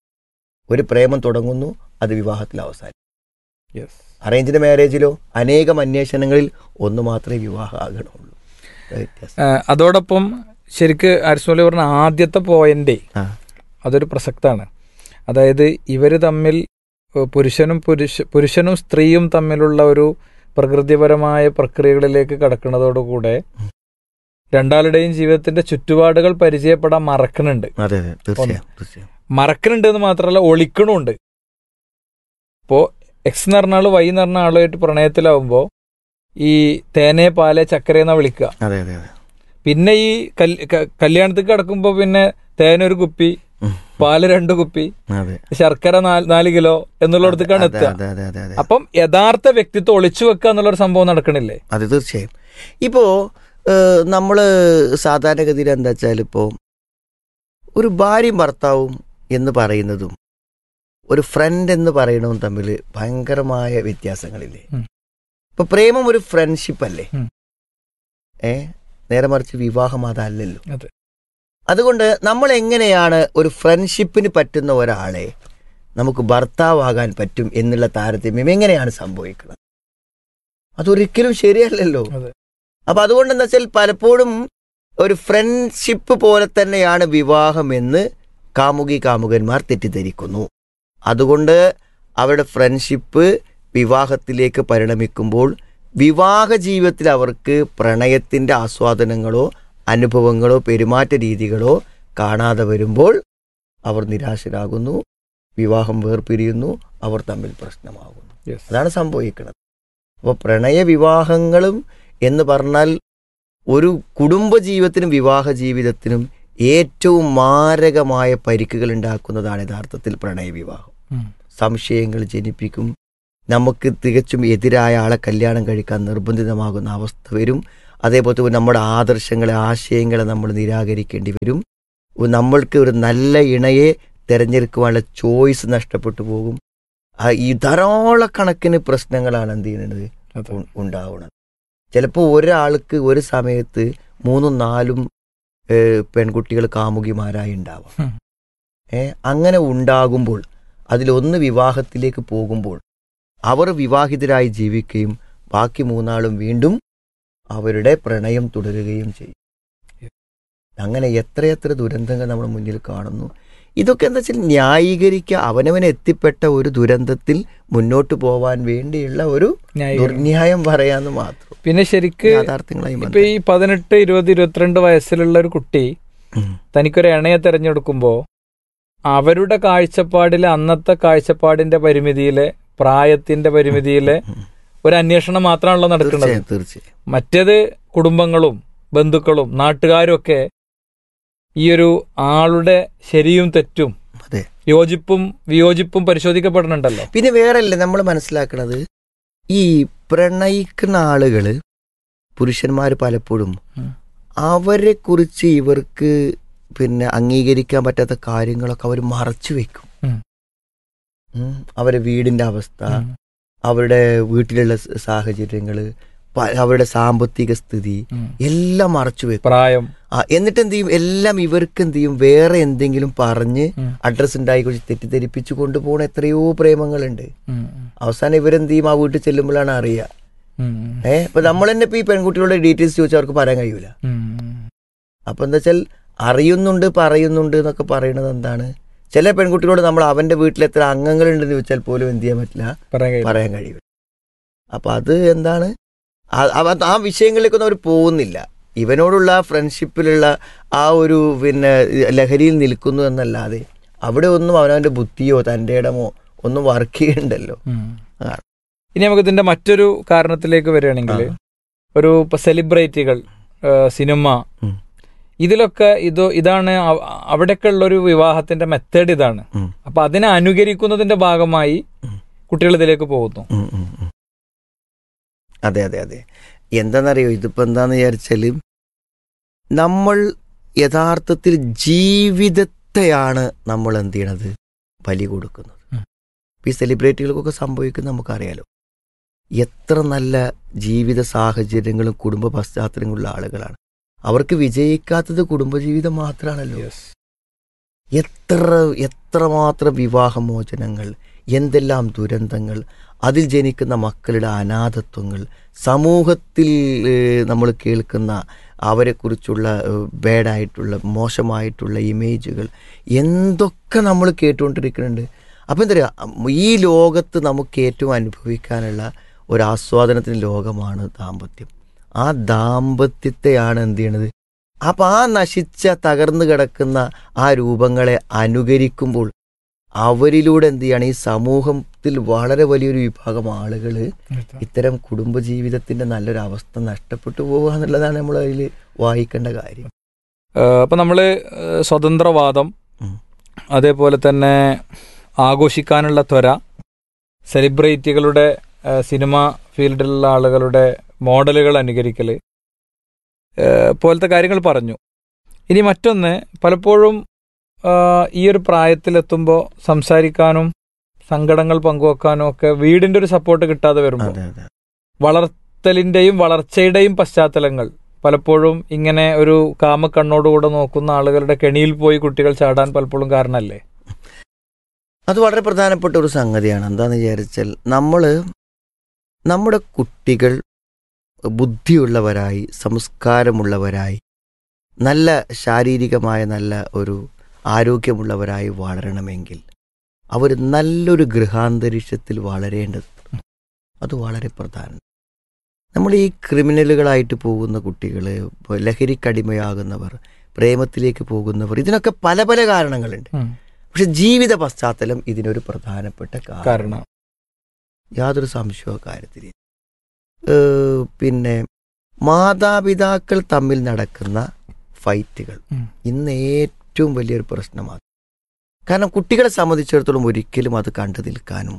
ഒരു പ്രേമം തുടങ്ങുന്നു അത് വിവാഹത്തിൽ അവസാനം Yes. അറേഞ്ച്ഡ് മാരേജിലോ അനേകം അന്വേഷണങ്ങളിൽ ഒന്ന് മാത്രമേ വിവാഹം ആകണമുള്ളൂ അതാ വ്യത്യാസം. ആ, അതോടൊപ്പം ശരിക്ക് അരിസ്മോലി പറഞ്ഞ ആദ്യത്തെ പോയിന്റ് ആ. അതൊരു പ്രസക്താണ് അതായത് ഇവർ തമ്മിൽ ഏഹ്, പുരുഷനും പുരുഷ പുരുഷനും സ്ത്രീയും തമ്മിലുള്ള ഒരു പ്രകൃതിപരമായ പ്രക്രിയകളിലേക്ക് കടക്കുന്നതോടുകൂടെ രണ്ടാളുടെയും ജീവിതത്തിന്റെ ചുറ്റുപാടുകൾ പരിചയപ്പെടാൻ മറക്കുന്നുണ്ട് അതെ അതെ തീർച്ചയായും തീർച്ചയായും മറക്കുന്നുണ്ട് എന്ന് മാത്രമല്ല ഒളിക്കണുണ്ട് ഇപ്പോ എക്സ് എന്ന് പറഞ്ഞ ആള് വൈ എന്ന് പറഞ്ഞ ആളുമായിട്ട് പ്രണയത്തിലാവുമ്പോ ഈ തേനെ പാലെ ചക്കര എന്നാ വിളിക്കുക അതെ അതെ അതെ പിന്നെ ഈ കല്- ക- കല്യാണത്തേക്ക് കിടക്കുമ്പോ പിന്നെ തേനൊരു കുപ്പി ഉം. പാല് രണ്ട് കുപ്പി അതെ ശർക്കര നാല് നാല് കിലോ എന്നുള്ളിടത്തേക്കാണ് അതെ എത്തുക അതെ അതെ അതെ അതെ അപ്പം യഥാർത്ഥ വ്യക്തിത്വം ഒളിച്ചു വെക്കുക എന്നുള്ളൊരു സംഭവം നടക്കണില്ലേ അത് തീർച്ചയായും ഇപ്പോൾ നമ്മൾ സാധാരണഗതിയിൽ എന്താ വെച്ചാൽ ഇപ്പോൾ ഒരു ഭാര്യയും ഭർത്താവും എന്ന് പറയുന്നതും ഒരു ഫ്രണ്ട് എന്ന് പറയുന്നതും തമ്മിൽ ഭയങ്കരമായ വ്യത്യാസങ്ങളില്ലേ ഉം. ഇപ്പൊ പ്രേമം ഒരു ഫ്രണ്ട്ഷിപ്പ് അല്ലേ ഉം. ഏ നേരെ മറിച്ച് വിവാഹം അതല്ലല്ലോ അതെ. അതുകൊണ്ട് നമ്മൾ എങ്ങനെയാണ് ഒരു ഫ്രണ്ട്ഷിപ്പിന് പറ്റുന്ന ഒരാളെ നമുക്ക് ഭർത്താവാകാൻ പറ്റും എന്നുള്ള താരതമ്യം എങ്ങനെയാണ് സംഭവിക്കുന്നത് അതൊരിക്കലും ശരിയല്ലല്ലോ അതെ. അപ്പൊ അതുകൊണ്ട് എന്താ വെച്ചാൽ പലപ്പോഴും ഒരു ഫ്രണ്ട്ഷിപ്പ് പോലെ തന്നെയാണ് വിവാഹമെന്ന് കാമുകി കാമുകന്മാർ തെറ്റിദ്ധരിക്കുന്നു അതുകൊണ്ട് അവരുടെ ഫ്രണ്ട്ഷിപ്പ് വിവാഹത്തിലേക്ക് പരിണമിക്കുമ്പോൾ വിവാഹ ജീവിതത്തിൽ അവർക്ക് പ്രണയത്തിന്റെ ആസ്വാദനങ്ങളോ അനുഭവങ്ങളോ പെരുമാറ്റ രീതികളോ കാണാതെ വരുമ്പോൾ അവർ നിരാശരാകുന്നു വിവാഹം വേർപിരിയുന്നു അവർ തമ്മിൽ പ്രശ്നമാകുന്നു അതാണ് സംഭവിക്കുന്നത് അപ്പോൾ പ്രണയ വിവാഹങ്ങളും എന്ന് പറഞ്ഞാൽ ഒരു കുടുംബ ജീവിതത്തിനും വിവാഹ ജീവിതത്തിനും ഏറ്റവും മാരകമായ പരിക്കുകൾ ഉണ്ടാക്കുന്നതാണ് യഥാർത്ഥത്തിൽ പ്രണയ വിവാഹം ഉം. സംശയങ്ങൾ ജനിപ്പിക്കും നമുക്ക് തികച്ചും എതിരായ ആളെ കല്യാണം കഴിക്കാൻ നിർബന്ധിതമാകുന്ന അവസ്ഥ വരും അതേപോലെ തന്നെ നമ്മുടെ ആദർശങ്ങളെ ആശയങ്ങളെ നമ്മൾ നിരാകരിക്കേണ്ടി വരും നമ്മൾക്ക് ഒരു നല്ല ഇണയെ തിരഞ്ഞെടുക്കുവാനുള്ള ചോയ്സ് നഷ്ടപ്പെട്ടു പോകും ആ ഈ ധാരാളക്കണക്കിന് പ്രശ്നങ്ങളാണ് എന്ത് ചെയ്യുന്നത് അതെ. ഉ- ഉണ്ടാവുന്നത് ചിലപ്പോൾ ഒരാൾക്ക് ഒരു സമയത്ത് മൂന്നും നാലും പെൺകുട്ടികൾ കാമുകിമാരായി ഉണ്ടാവാം ഉം. ഏ അങ്ങനെ ഉണ്ടാകുമ്പോൾ അതിലൊന്ന് വിവാഹത്തിലേക്ക് പോകുമ്പോൾ അവർ വിവാഹിതരായി ജീവിക്കുകയും ബാക്കി മൂന്നാളും വീണ്ടും അവരുടെ പ്രണയം തുടരുകയും ചെയ്യും അങ്ങനെ എത്രയെത്ര ദുരന്തങ്ങൾ നമ്മൾ മുന്നിൽ കാണുന്നു ഇതൊക്കെ എന്താ വെച്ചാൽ ന്യായീകരിക്കുക അവനവന് എത്തിപ്പെട്ട ഒരു ദുരന്തത്തിൽ മുന്നോട്ട് പോവാൻ വേണ്ടിയുള്ള ഒരു ന്യായീകരണം. ദുർന്യായം പറയാന്ന് മാത്രം പിന്നെ ശരിക്ക് യാഥാർത്ഥ്യങ്ങളായി ഇപ്പൊ ഈ പതിനെട്ട് ഇരുപത് ഇരുപത്തിരണ്ട് വയസ്സിലുള്ള ഒരു കുട്ടി ഉം. തനിക്കൊരു ഇണയെ തിരഞ്ഞെടുക്കുമ്പോൾ അവരുടെ കാഴ്ചപ്പാടിലെ അന്നത്തെ കാഴ്ചപ്പാടിന്റെ പരിമിതിയിലെ പ്രായത്തിന്റെ പരിമിതിയിലെ ഉം. ഒരു അന്വേഷണം മാത്രമാണല്ലോ നടക്കുന്നത് തീർച്ചയായും തീർച്ചയായും മറ്റേത് കുടുംബങ്ങളും ബന്ധുക്കളും നാട്ടുകാരും ഒക്കെ ഈ ഒരു ആളുടെ ശരിയും തെറ്റും അതെ യോജിപ്പും വിയോജിപ്പും പരിശോധിക്കപ്പെടുന്നുണ്ടല്ലോ പിന്നെ വേറെയല്ല നമ്മൾ മനസ്സിലാക്കണത് ഈ പ്രണയിക്കുന്ന ആളുകള് പുരുഷന്മാർ പലപ്പോഴും ഉം. അവരെ കുറിച്ച് ഇവർക്ക് പിന്നെ അംഗീകരിക്കാൻ പറ്റാത്ത കാര്യങ്ങളൊക്കെ അവർ മറച്ചു വെക്കും ഉം. ഉം. അവരെ വീടിന്റെ അവസ്ഥ ഉം. അവരുടെ വീട്ടിലുള്ള സ- സാഹചര്യങ്ങള് പ- അവരുടെ സാമ്പത്തിക സ്ഥിതി ഉം. എല്ലാം മറച്ചു വെക്കും പ്രായം ആ എന്നിട്ട് എന്ത് ചെയ്യും എല്ലാം ഇവർക്ക് എന്ത് ചെയ്യും വേറെ എന്തെങ്കിലും പറഞ്ഞ് ഉം. അഡ്രസ് ഉണ്ടായി കുറിച്ച് തെറ്റിദ്ധരിപ്പിച്ചു കൊണ്ടുപോകുന്ന എത്രയോ പ്രേമങ്ങളുണ്ട് ഉം. ഉം. അവസാനം ഇവരെന്ത് ചെയ്യും ആ വീട്ടിൽ ചെല്ലുമ്പോഴാണ് അറിയുക ഉം. ഏ ഇപ്പൊ നമ്മൾ തന്നെ ഇപ്പൊ ഈ പെൺകുട്ടികളുടെ ഡീറ്റെയിൽസ് ചോദിച്ചാൽ അവർക്ക് പറയാൻ കഴിയൂല ഉം. അപ്പൊ എന്താ വെച്ചാൽ അറിയുന്നുണ്ട് പറയുന്നുണ്ട് എന്നൊക്കെ പറയണത് എന്താണ് ചില പെൺകുട്ടികളോട് നമ്മൾ അവന്റെ വീട്ടിൽ എത്ര അംഗങ്ങളുണ്ടെന്ന് ചോദിച്ചാൽ പോലും എന്ത് ചെയ്യാൻ പറ്റില്ല പറയാൻ കഴിയില്ല. പറയാൻ കഴിയില്ല അപ്പൊ അത് എന്താണ് ആ- അവ- ആ വിഷയങ്ങളിലേക്കൊന്നും അവർ പോകുന്നില്ല ഇവനോടുള്ള ആ ഫ്രണ്ട്ഷിപ്പിലുള്ള ആ ഒരു പിന്നെ ലഹരിയിൽ നിൽക്കുന്നു എന്നല്ലാതെ അവിടെ ഒന്നും അവനവന്റെ ബുദ്ധിയോ തൻ്റെ ഇടമോ ഒന്നും വർക്ക് ചെയ്യുന്നുണ്ടല്ലോ ഉം. ആണ്. ഇനി നമുക്ക് ഇതിന്റെ മറ്റൊരു കാരണത്തിലേക്ക് വരികയാണെങ്കിൽ ആ. ഒരു ഇപ്പൊ സെലിബ്രിറ്റികൾ ആ, സിനിമ ഉം. ഇതിലൊക്കെ ഇത് ഇതാണ് അവ- അവിടെയൊക്കെ ഉള്ള ഒരു വിവാഹത്തിന്റെ മെത്തേഡ് ഇതാണ് ഉം. അപ്പൊ അതിനെ അനുകരിക്കുന്നതിന്റെ ഭാഗമായി ഉം. കുട്ടികൾ ഇതിലേക്ക് പോകുന്നു ഉം, ഉം, ഉം. അതെ അതെ അതെ എന്താണെന്നറിയോ ഇതിപ്പോ എന്താന്ന് വിചാരിച്ചാല് നമ്മൾ യഥാർത്ഥത്തിൽ ജീവിതത്തെയാണ് നമ്മൾ എന്ത് ചെയ്യണത് ബലി കൊടുക്കുന്നത് ഉം. ഈ സെലിബ്രിറ്റികൾക്കൊക്കെ സംഭവിക്കുന്നത് നമുക്കറിയാലോ എത്ര നല്ല ജീവിത സാഹചര്യങ്ങളും കുടുംബ പശ്ചാത്തലങ്ങളുള്ള ആളുകളാണ് അവർക്ക് വിജയിക്കാത്തത് കുടുംബജീവിതം മാത്രമാണല്ലോ എത്ര എത്രമാത്രം വിവാഹമോചനങ്ങൾ എന്തെല്ലാം ദുരന്തങ്ങൾ അതിൽ ജനിക്കുന്ന മക്കളുടെ അനാഥത്വങ്ങൾ സമൂഹത്തിൽ നമ്മൾ കേൾക്കുന്ന അവരെക്കുറിച്ചുള്ള ബാഡായിട്ടുള്ള മോശമായിട്ടുള്ള ഇമേജുകൾ എന്തൊക്കെ നമ്മൾ കേട്ടുകൊണ്ടിരിക്കുന്നുണ്ട് അപ്പം എന്താ പറയുക ഈ ലോകത്ത് നമുക്ക് ഏറ്റവും അനുഭവിക്കാനുള്ള ഒരു ആസ്വാദനത്തിന് ലോകമാണ് ദാമ്പത്യം ആ ദാമ്പത്യത്തെയാണ് എന്ത് ചെയ്യണത് അപ്പം ആ നശിച്ച തകർന്നു കിടക്കുന്ന ആ രൂപങ്ങളെ അനുകരിക്കുമ്പോൾ അവരിലൂടെ എന്ത് ചെയ്യാണ് ഈ സമൂഹത്തിൽ വളരെ വലിയൊരു വിഭാഗം ആളുകൾ ഇത്തരം കുടുംബജീവിതത്തിന്റെ നല്ലൊരു അവസ്ഥ നഷ്ടപ്പെട്ടു പോവുക എന്നുള്ളതാണ് നമ്മൾ അതിൽ വായിക്കേണ്ട കാര്യം ആ, അപ്പൊ നമ്മള് ആ, സ്വതന്ത്രവാദം ഉം. അതേപോലെ തന്നെ ആഘോഷിക്കാനുള്ള ത്വര സെലിബ്രിറ്റികളുടെ ആ, സിനിമ ഫീൽഡിലുള്ള ആളുകളുടെ മോഡലുകൾ അനുകരിക്കല് ആ, പോലത്തെ കാര്യങ്ങൾ പറഞ്ഞു ഇനി മറ്റൊന്ന് പലപ്പോഴും ആ, ഈ ഒരു പ്രായത്തിലെത്തുമ്പോൾ സംസാരിക്കാനും സങ്കടങ്ങൾ പങ്കുവെക്കാനും ഒക്കെ വീടിന്റെ ഒരു സപ്പോർട്ട് കിട്ടാതെ വരുമ്പോൾ അതെ അതെ വളർത്തലിന്റെയും വളർച്ചയുടെയും പശ്ചാത്തലങ്ങൾ പലപ്പോഴും ഇങ്ങനെ ഒരു കാമക്കണ്ണോടുകൂടെ നോക്കുന്ന ആളുകളുടെ കെണിയിൽ പോയി കുട്ടികൾ ചാടാൻ പലപ്പോഴും കാരണമല്ലേ അത് വളരെ പ്രധാനപ്പെട്ട ഒരു സംഗതിയാണ് എന്താന്ന് വിചാരിച്ചാൽ നമ്മൾ നമ്മുടെ കുട്ടികൾ ബുദ്ധിയുള്ളവരായി സംസ്കാരമുള്ളവരായി നല്ല ശാരീരികമായ നല്ല ഒരു ആരോഗ്യമുള്ളവരായി വളരണമെങ്കിൽ അവർ നല്ലൊരു ഗൃഹാന്തരീക്ഷത്തിൽ വളരേണ്ടത് അത് വളരെ പ്രധാനം നമ്മൾ ഈ ക്രിമിനലുകളായിട്ട് പോകുന്ന കുട്ടികൾ ലഹരിക്കടിമയാകുന്നവർ പ്രേമത്തിലേക്ക് പോകുന്നവർ ഇതിനൊക്കെ പല പല കാരണങ്ങളുണ്ട് പക്ഷെ ജീവിത പശ്ചാത്തലം ഇതിനൊരു പ്രധാനപ്പെട്ട കാരണം കാരണം യാതൊരു സംശയവും കാര്യത്തിൽ ഏഹ് പിന്നെ മാതാപിതാക്കൾ തമ്മിൽ നടക്കുന്ന ഫൈറ്റുകൾ ഉം. ഇന്ന് ഏറ്റവും വലിയൊരു പ്രശ്നമാണ് കാരണം കുട്ടികളെ സംബന്ധിച്ചിടത്തോളം ഒരിക്കലും അത് കണ്ടു നിൽക്കാനും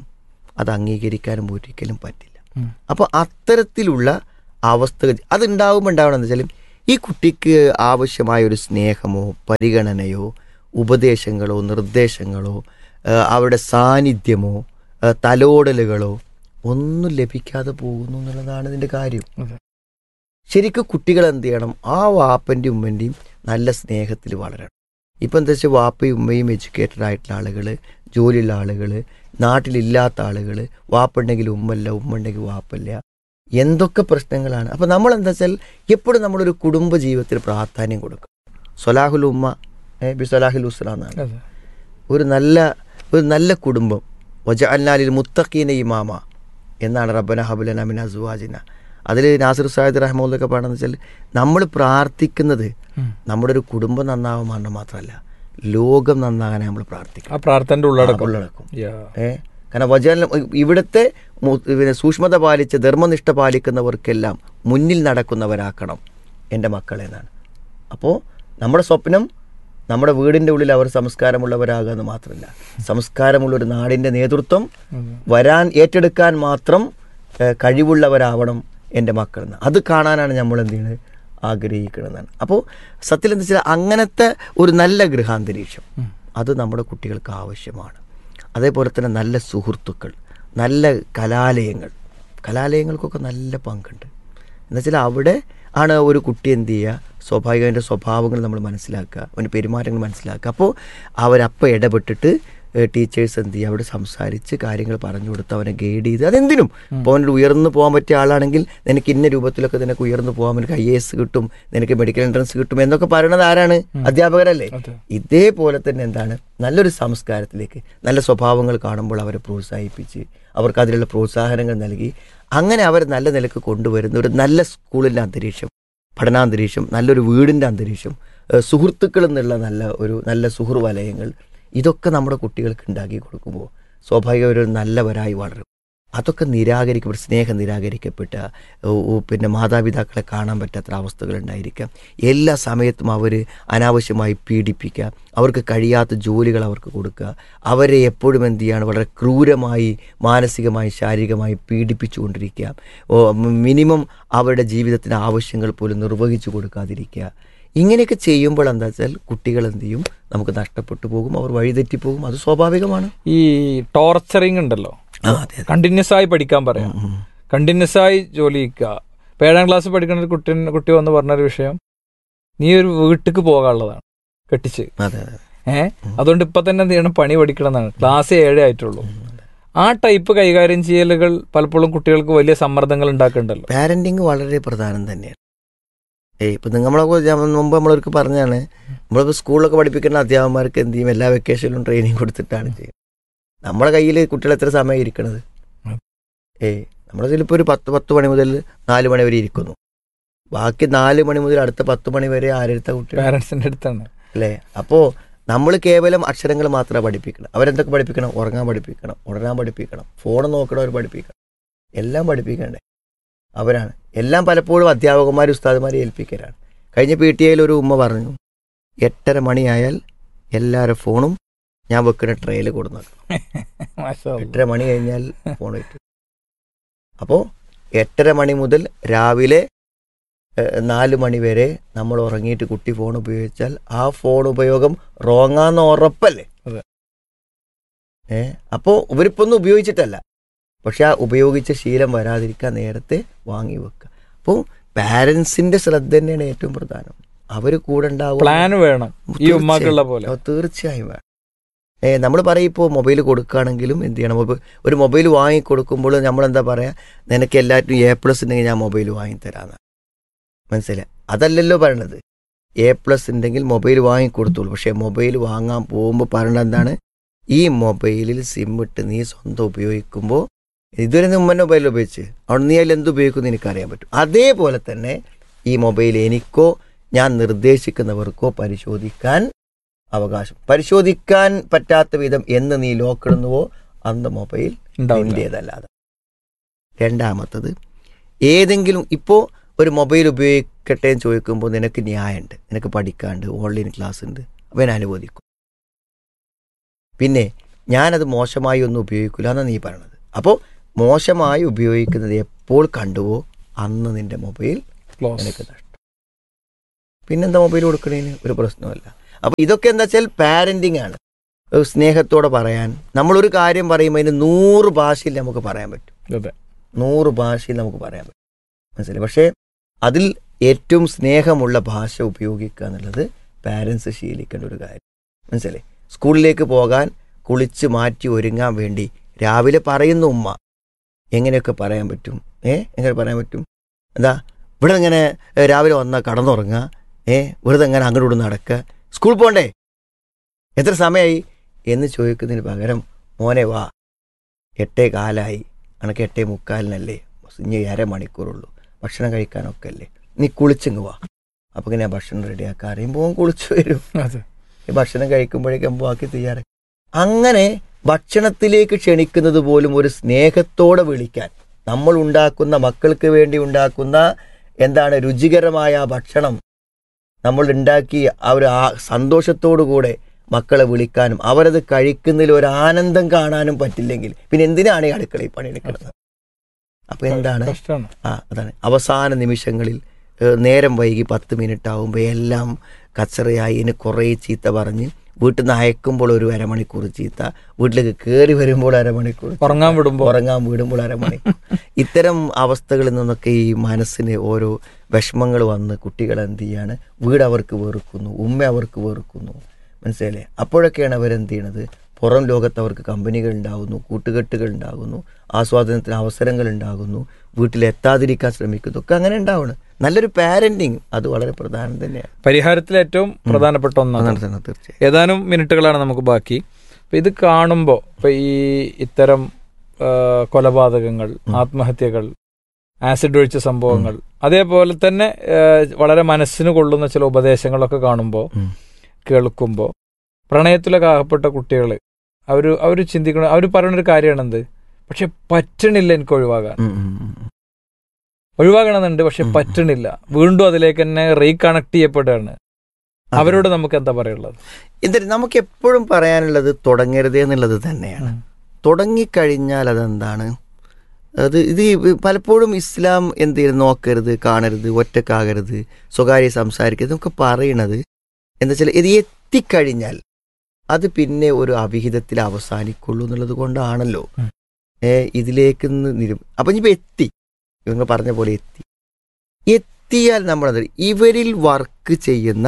അത് അംഗീകരിക്കാനും ഒരിക്കലും പറ്റില്ല ഉം. അപ്പോൾ അത്തരത്തിലുള്ള അവസ്ഥകൾ അതുണ്ടാവുമ്പോൾ ഉണ്ടാവണമെന്ന് വെച്ചാൽ ഈ കുട്ടിക്ക് ആവശ്യമായ ഒരു സ്നേഹമോ പരിഗണനയോ ഉപദേശങ്ങളോ നിർദ്ദേശങ്ങളോ ആ, അവരുടെ സാന്നിധ്യമോ ആ, തലോടലുകളോ ഒന്നും ലഭിക്കാതെ പോകുന്നു എന്നുള്ളതാണ് ഇതിൻ്റെ കാര്യം അതെ. ശരിക്കും കുട്ടികൾ എന്ത് ചെയ്യണം ആ വാപ്പൻ്റെയും ഉമ്മൻ്റെയും നല്ല സ്നേഹത്തിൽ വളരണം ഇപ്പം എന്താ വെച്ചാൽ വാപ്പയും ഉമ്മയും എഡ്യൂക്കേറ്റഡ് ആയിട്ടുള്ള ആളുകൾ ജോലിയുള്ള ആളുകൾ നാട്ടിലില്ലാത്ത ആളുകൾ വാപ്പുണ്ടെങ്കിൽ ഉമ്മല്ല ഉമ്മ ഉണ്ടെങ്കിൽ വാപ്പല്ല എന്തൊക്കെ പ്രശ്നങ്ങളാണ് അപ്പം നമ്മൾ എന്താ വെച്ചാൽ എപ്പോഴും നമ്മളൊരു കുടുംബ ജീവിതത്തിന് പ്രാധാന്യം കൊടുക്കും സൊലാഹുൽ ഉമ്മ ഏ, ബി സൊലാഹുൽ ഉസ്ല എന്നാണ് അതെ ഒരു നല്ല ഒരു നല്ല കുടുംബം വജ അല്ലാലിൽ മുത്തഖീന ഇമാമ എന്നാണ് റബ്ബന ഹബുലന മിൻ അസുവാജിന അതിൽ നാസിർ സാഹിദ് റഹ്മുല്ലൊക്കെ പറയുന്നത് വെച്ചാൽ നമ്മൾ പ്രാർത്ഥിക്കുന്നത് ഉം. നമ്മുടെ ഒരു കുടുംബം നന്നാവാൻ മാത്രം മാത്രമല്ല ലോകം നന്നാകാൻ നമ്മൾ പ്രാർത്ഥിക്കണം ആ പ്രാർത്ഥനയുടെ ഉള്ളടക്കം ഉള്ളടക്കം യാ. ഏ കാരണം വചന ഇവിടുത്തെ മു- പിന്നെ സൂക്ഷ്മത പാലിച്ച് ധർമ്മനിഷ്ഠ പാലിക്കുന്നവർക്കെല്ലാം മുന്നിൽ നടക്കുന്നവരാക്കണം എൻ്റെ മക്കളെ എന്നാണ് അപ്പോൾ നമ്മുടെ സ്വപ്നം നമ്മുടെ വീടിൻ്റെ ഉള്ളിൽ അവർ സംസ്കാരമുള്ളവരാകുക എന്ന് മാത്രമല്ല സംസ്കാരമുള്ള ഒരു നാടിൻ്റെ നേതൃത്വം അതെ. വരാൻ ഏറ്റെടുക്കാൻ മാത്രം ഏ, കഴിവുള്ളവരാവണം എൻ്റെ മക്കൾ എന്ന് അത് കാണാനാണ് നമ്മൾ എന്ത് ചെയ്യുന്നത് ആഗ്രഹിക്കണമെന്നാണ് അപ്പോൾ സത്യത്തിൽ എന്താ വെച്ചാൽ അങ്ങനത്തെ ഒരു നല്ല ഗൃഹാന്തരീക്ഷം അത് നമ്മുടെ കുട്ടികൾക്ക് ആവശ്യമാണ് അതേപോലെ തന്നെ നല്ല സുഹൃത്തുക്കൾ നല്ല കലാലയങ്ങൾ കലാലയങ്ങൾക്കൊക്കെ നല്ല പങ്കുണ്ട് എന്നുവെച്ചാൽ അവിടെ ആണ് ഒരു കുട്ടി എന്ത് ചെയ്യുക സ്വാഭാവികം അതിൻ്റെ സ്വഭാവങ്ങൾ നമ്മൾ മനസ്സിലാക്കുക അവൻ്റെ പെരുമാറ്റങ്ങൾ മനസ്സിലാക്കുക അപ്പോൾ അവരപ്പം ഇടപെട്ടിട്ട് ടീച്ചേഴ്സ് എന്ത് ചെയ്യുക അവിടെ സംസാരിച്ച് കാര്യങ്ങൾ പറഞ്ഞു കൊടുത്ത് അവനെ ഗൈഡ് ചെയ്ത് അതെന്തിനും ഇപ്പോൾ അവനൊരു ഉയർന്നു പോകാൻ പറ്റിയ ആളാണെങ്കിൽ നിനക്ക് ഇന്ന രൂപത്തിലൊക്കെ നിനക്ക് ഉയർന്നു പോകാൻ നിനക്ക് ഐ എസ് കിട്ടും നിനക്ക് മെഡിക്കൽ എൻട്രൻസ് കിട്ടും എന്നൊക്കെ പറയണത് ആരാണ് അധ്യാപകരല്ലേ അതെ. ഇതേപോലെ തന്നെ എന്താണ് നല്ലൊരു സംസ്കാരത്തിലേക്ക് നല്ല സ്വഭാവങ്ങൾ കാണുമ്പോൾ അവരെ പ്രോത്സാഹിപ്പിച്ച് അവർക്ക് അതിലുള്ള പ്രോത്സാഹനങ്ങൾ നൽകി അങ്ങനെ അവരെ നല്ല നിലക്ക് കൊണ്ടുവരുന്ന ഒരു നല്ല സ്കൂളിൻ്റെ അന്തരീക്ഷം പഠനാന്തരീക്ഷം നല്ലൊരു വീടിൻ്റെ അന്തരീക്ഷം ഏഹ് സുഹൃത്തുക്കൾ എന്നുള്ള നല്ല ഒരു നല്ല സുഹൃ വലയങ്ങൾ ഇതൊക്കെ നമ്മുടെ കുട്ടികൾക്ക് ഉണ്ടാക്കി കൊടുക്കുമ്പോൾ സ്വാഭാവികം ഒരു നല്ലവരായി വളരും അതൊക്കെ നിരാകരിക്കപ്പെട്ട സ്നേഹം നിരാകരിക്കപ്പെട്ട ഓ, ഓ, പിന്നെ മാതാപിതാക്കളെ കാണാൻ പറ്റാത്ത അവസ്ഥകളുണ്ടായിരിക്കാം എല്ലാ സമയത്തും അവർ അനാവശ്യമായി പീഡിപ്പിക്കുക അവർക്ക് കഴിയാത്ത ജോലികൾ അവർക്ക് കൊടുക്കുക അവരെ എപ്പോഴും എന്ത് ചെയ്യാണ് വളരെ ക്രൂരമായി മാനസികമായി ശാരീരികമായി പീഡിപ്പിച്ചുകൊണ്ടിരിക്കുക ഓ, മിനിമം അവരുടെ ജീവിതത്തിന് ആവശ്യങ്ങൾ പോലും നിർവഹിച്ചു കൊടുക്കാതിരിക്കുക ഇങ്ങനെയൊക്കെ ചെയ്യുമ്പോൾ എന്താ വെച്ചാൽ കുട്ടികൾ എന്ത് ചെയ്യും നമുക്ക് നഷ്ടപ്പെട്ടു പോകും അവർ വഴിതെറ്റിപ്പോകും അത് സ്വാഭാവികമാണ് ഈ ടോർച്ചറിങ് ഉണ്ടല്ലോ ആ അതെ കണ്ടിന്യൂസ് ആയി പഠിക്കാൻ പറയാം കണ്ടിന്യൂസ് ആയി ജോലി ചെയ്യുക ഇപ്പൊ ഏഴാം ക്ലാസ് പഠിക്കുന്ന ഒരു കുട്ടി കുട്ടി വന്ന് പറഞ്ഞൊരു വിഷയം നീ ഒരു വീട്ടിക്ക് പോകാനുള്ളതാണ് കെട്ടിച്ച് അതെ അതെ ഏഹ് അതുകൊണ്ട് ഇപ്പൊ തന്നെ എന്ത് ചെയ്യണം പണി പഠിക്കണം എന്നാണ് ക്ലാസ് ഏഴേ ആയിട്ടുള്ളൂ ആ ടൈപ്പ് കൈകാര്യം ചെയ്യലുകൾ പലപ്പോഴും കുട്ടികൾക്ക് വലിയ സമ്മർദ്ദങ്ങൾ ഉണ്ടാക്കുന്നുണ്ടല്ലോ പാരന്റിങ് വളരെ പ്രധാനം തന്നെയാണ് ഏയ് ഇപ്പം നമ്മളെ ഞാൻ മുമ്പ് നമ്മളവർക്ക് പറഞ്ഞാണ് നമ്മളിപ്പോൾ സ്കൂളിലൊക്കെ പഠിപ്പിക്കുന്ന അധ്യാപകന്മാർക്ക് എന്ത് ചെയ്യും എല്ലാ വെക്കേഷനിലും ട്രെയിനിങ് കൊടുത്തിട്ടാണ് ചെയ്യുന്നത് നമ്മുടെ കയ്യിൽ കുട്ടികൾ എത്ര സമയം ഇരിക്കണത് ഉം. ഏയ് നമ്മുടെ ഇതിലിപ്പോൾ ഒരു പത്ത് പത്ത് മണി മുതൽ നാല് മണി വരെ ഇരിക്കുന്നു ബാക്കി നാല് മണി മുതൽ അടുത്ത പത്ത് മണി വരെ ആരെടുത്ത കുട്ടികൾ പാരന്റ്സിന്റെ അടുത്താണ് അല്ലേ അപ്പോൾ നമ്മൾ കേവലം അക്ഷരങ്ങൾ മാത്രമേ പഠിപ്പിക്കണം അവരെന്തൊക്കെ പഠിപ്പിക്കണം ഉറങ്ങാൻ പഠിപ്പിക്കണം ഉണരാൻ പഠിപ്പിക്കണം ഫോൺ നോക്കണവർ പഠിപ്പിക്കണം എല്ലാം പഠിപ്പിക്കണ്ടേ അവരാണ് എല്ലാം പലപ്പോഴും അധ്യാപകന്മാരും ഉസ്താദുമാരെ ഏൽപ്പിക്കലാണ് കഴിഞ്ഞ പി ടി ഐയിൽ ഒരു ഉമ്മ പറഞ്ഞു എട്ടര മണിയായാൽ എല്ലാവരുടെ ഫോണും ഞാൻ വെക്കുന്ന ട്രെയിൽ കൊടുന്നു മാഷാ അല്ലാ. എട്ടര മണി കഴിഞ്ഞാൽ ഫോൺ വെച്ചു അപ്പോൾ എട്ടര മണി മുതൽ രാവിലെ ഏഹ്, നാല് മണി വരെ നമ്മൾ ഉറങ്ങിയിട്ട് കുട്ടി ഫോൺ ഉപയോഗിച്ചാൽ ആ ഫോൺ ഉപയോഗം റോങ്ങാന്ന് ഉറപ്പല്ലേ അതെ. ഏ അപ്പോൾ ഇവരിപ്പൊന്നും ഉപയോഗിച്ചിട്ടല്ല പക്ഷെ ആ ഉപയോഗിച്ച ശീലം വരാതിരിക്കാൻ നേരത്തെ വാങ്ങി വെക്കുക അപ്പോൾ പാരൻസിന്റെ ശ്രദ്ധ തന്നെയാണ് ഏറ്റവും പ്രധാനം അവർ കൂടെ ഉണ്ടാവുക പ്ലാൻ വേണം ഈ ഉമ്മാക്കുള്ള പോലെ ഓ, തീർച്ചയായും വേണം ഏ നമ്മൾ പറയും ഇപ്പോൾ മൊബൈൽ കൊടുക്കുകയാണെങ്കിലും എന്ത് ചെയ്യണം മൊബൈൽ ഒരു മൊബൈൽ വാങ്ങി കൊടുക്കുമ്പോൾ നമ്മൾ എന്താ പറയുക നിനക്ക് എല്ലാറ്റിനും എ പ്ലസ് ഉണ്ടെങ്കിൽ ഞാൻ മൊബൈൽ വാങ്ങിത്തരാന്ന് മനസ്സിലായി അതല്ലല്ലോ പറയണത് എ പ്ലസ് ഉണ്ടെങ്കിൽ മൊബൈൽ വാങ്ങി കൊടുത്തോളൂ പക്ഷേ മൊബൈൽ വാങ്ങാൻ പോകുമ്പോൾ പറയണത് എന്താണ് ഈ മൊബൈലിൽ സിം ഇട്ട് നീ സ്വന്തം ഉപയോഗിക്കുമ്പോൾ ഇതുവരെ നീ ഉമ്മൻ്റെ മൊബൈൽ ഉപയോഗിച്ച് അവിടെ നീ അതിൽ എന്ത് ഉപയോഗിക്കുന്നു എനിക്കറിയാൻ പറ്റും അതേപോലെ തന്നെ ഈ മൊബൈൽ എനിക്കോ ഞാൻ നിർദ്ദേശിക്കുന്നവർക്കോ പരിശോധിക്കാൻ അവകാശം പരിശോധിക്കാൻ പറ്റാത്ത വിധം എന്ന് നീ ലോക്കിടുന്നുവോ അന്ന് മൊബൈൽ ഉണ്ടാവില്ല നിന്റേതല്ലാതെ രണ്ടാമത്തത് ഏതെങ്കിലും ഇപ്പോൾ ഒരു മൊബൈൽ ഉപയോഗിക്കട്ടെ എന്ന് ചോദിക്കുമ്പോൾ നിനക്ക് ന്യായമുണ്ട് നിനക്ക് പഠിക്കാണ്ട് ഓൺലൈൻ ക്ലാസ് ഉണ്ട് അപ്പോൾ ഞാൻ അനുവദിക്കും പിന്നെ ഞാനത് മോശമായി ഒന്നും ഉപയോഗിക്കില്ല എന്നാണ് നീ പറയണത് അപ്പോൾ മോശമായി ഉപയോഗിക്കുന്നത് എപ്പോൾ കണ്ടുവോ അന്ന് നിന്റെ മൊബൈൽ ക്ലോസ് നിനക്ക് നഷ്ടം പിന്നെന്താ മൊബൈൽ കൊടുക്കണേന് ഒരു പ്രശ്നമല്ല അപ്പോൾ ഇതൊക്കെ എന്താ വെച്ചാൽ പാരൻറ്റിങ് ആണ് ഒരു സ്നേഹത്തോടെ പറയാൻ നമ്മളൊരു കാര്യം പറയുമ്പോൾ അതിന് നൂറ് ഭാഷയിൽ നമുക്ക് പറയാൻ പറ്റും അതെ നൂറ് ഭാഷയിൽ നമുക്ക് പറയാൻ പറ്റും മനസ്സിലായി പക്ഷേ അതിൽ ഏറ്റവും സ്നേഹമുള്ള ഭാഷ ഉപയോഗിക്കുക എന്നുള്ളത് പാരൻസ് ശീലിക്കേണ്ട ഒരു കാര്യം മനസ്സിലായി സ്കൂളിലേക്ക് പോകാൻ കുളിച്ച് മാറ്റി ഒരുങ്ങാൻ വേണ്ടി രാവിലെ പറയുന്നു ഉമ്മ എങ്ങനെയൊക്കെ പറയാൻ പറ്റും ഏ എങ്ങനെ പറയാൻ പറ്റും എന്താ ഇവിടെ ഇങ്ങനെ ഏ, രാവിലെ വന്നാൽ കടന്നുറങ്ങുക ഏ വെറുതെ എങ്ങനെ അങ്ങോട്ട് ഇവിടെ നടക്കുക സ്കൂൾ പോകണ്ടേ എത്ര സമയമായി എന്ന് ചോദിക്കുന്നതിന് പകരം മോനെ വാ എട്ടേ കാലായി അനക്ക് എട്ടേ മുക്കാലിനല്ലേ ഇനി അരമണിക്കൂറുള്ളൂ ഭക്ഷണം കഴിക്കാനൊക്കെ അല്ലേ നീ കുളിച്ചിങ്ങ് വാ അപ്പോൾ ഇങ്ങനെ ഭക്ഷണം റെഡിയാക്കാൻ അറിയുമ്പോൾ ഓൻ കുളിച്ചു വരും അതെ ഈ ഭക്ഷണം കഴിക്കുമ്പോഴേക്കും ബാക്കി തയ്യാറായി അങ്ങനെ ഭക്ഷണത്തിലേക്ക് ക്ഷണിക്കുന്നത് പോലും ഒരു സ്നേഹത്തോടെ വിളിക്കാൻ നമ്മൾ ഉണ്ടാക്കുന്ന മക്കൾക്ക് വേണ്ടി ഉണ്ടാക്കുന്ന എന്താണ് രുചികരമായ ആ ഭക്ഷണം നമ്മൾ ഉണ്ടാക്കി ആ ഒരു ആ സന്തോഷത്തോടു കൂടെ മക്കളെ വിളിക്കാനും അവരത് കഴിക്കുന്നതിൽ ഒരു ആനന്ദം കാണാനും പറ്റില്ലെങ്കിൽ പിന്നെ എന്തിനാണ് ഈ അടുക്കളയിൽ പണിയെടുക്കുന്നത് അപ്പൊ എന്താണ് കഷ്ടമാണ് ആ അതാണ് അവസാന നിമിഷങ്ങളിൽ ഏഹ്, നേരം വൈകി പത്ത് മിനിറ്റ് ആകുമ്പോൾ എല്ലാം കച്ചറയായി ഇനി കുറേ ചീത്ത പറഞ്ഞ് വീട്ടിൽ നിന്ന് അയക്കുമ്പോൾ ഒരു അരമണിക്കൂർ ചീത്ത വീട്ടിലേക്ക് കയറി വരുമ്പോൾ അരമണിക്കൂർ ചീത്ത, ഉറങ്ങാൻ വിടുമ്പോ ഉറങ്ങാൻ വിടുമ്പോൾ അരമണിക്കൂർ ഇത്തരം അവസ്ഥകളിൽ നിന്നൊക്കെ ഈ മനസ്സിന് ഓരോ വിഷമങ്ങൾ വന്ന് കുട്ടികൾ എന്ത് ചെയ്യാണ് വീട് അവർക്ക് വെറുക്കുന്നു ഉമ്മ അവർക്ക് വെറുക്കുന്നു മനസ്സിലല്ലേ അപ്പോഴൊക്കെയാണ് അവരെന്ത് ചെയ്യണത് പുറം ലോകത്ത് അവർക്ക് കമ്പനികൾ ഉണ്ടാകുന്നു കൂട്ടുകെട്ടുകൾ ഉണ്ടാകുന്നു ആസ്വാദനത്തിന് അവസരങ്ങൾ ഉണ്ടാകുന്നു വീട്ടിലെത്താതിരിക്കാൻ ശ്രമിക്കുന്നു ഒക്കെ അങ്ങനെ ഉണ്ടാവണം നല്ലൊരു പാരന്റിങ് അത് വളരെ പ്രധാനം തന്നെയാണ് പരിഹാരത്തിൽ ഏറ്റവും പ്രധാനപ്പെട്ട ഒന്നാണ് അതാണ് തന്നെ തീർച്ചയായും ഏതാനും മിനിറ്റുകളാണ് നമുക്ക് ബാക്കി അപ്പൊ ഇത് കാണുമ്പോൾ ഇപ്പൊ ഈ ഇത്തരം ആ, കൊലപാതകങ്ങൾ ആത്മഹത്യകൾ ആസിഡ് ഒഴിച്ച സംഭവങ്ങൾ അതേപോലെ തന്നെ ആ, വളരെ മനസ്സിന് കൊള്ളുന്ന ചില ഉപദേശങ്ങളൊക്കെ കാണുമ്പോൾ ഉം. കേൾക്കുമ്പോൾ പ്രണയത്തിലൊക്കെ അകപ്പെട്ട കുട്ടികൾ അവർ അവർ ചിന്തിക്കണം അവർ പറയുന്നൊരു കാര്യമാണ് എന്ത് പക്ഷെ പറ്റണില്ല എനിക്ക് ഒഴിവാകാൻ ഉം, ഉം, ഉം, ഉം. ഒഴിവാകണമെന്നുണ്ട് പക്ഷെ ഉം. പറ്റണില്ല വീണ്ടും അതിലേക്ക് തന്നെ റീകണക്ട് ചെയ്യപ്പെടുകയാണ് അവരോട് നമുക്ക് എന്താ പറയുള്ളത് എന്നിട്ട് നമുക്ക് എപ്പോഴും പറയാനുള്ളത് തുടങ്ങരുത് എന്നുള്ളത് തന്നെയാണ് തുടങ്ങിക്കഴിഞ്ഞാൽ അതെന്താണ് അത് ഇത് ഈ പലപ്പോഴും ഇസ്ലാം എന്ത് ചെയ്യും നോക്കരുത് കാണരുത് ഒറ്റക്കാകരുത് സ്വകാര്യ സംസാരിക്കരുത് നമുക്ക് പറയണത് എന്താ വെച്ചാൽ ഇത് എത്തിക്കഴിഞ്ഞാൽ അത് പിന്നെ ഒരു അവിഹിതത്തിൽ അവസാനിക്കുള്ളൂ എന്നുള്ളത് കൊണ്ടാണല്ലോ ഉം. ഏ ഇതിലേക്ക് നിരും അപ്പം ഇനിയിപ്പോൾ എത്തി ഇവங்க പറഞ്ഞ പോലെ എത്തി എത്തിയാൽ നമ്മളത് ഇവരിൽ വർക്ക് ചെയ്യുന്ന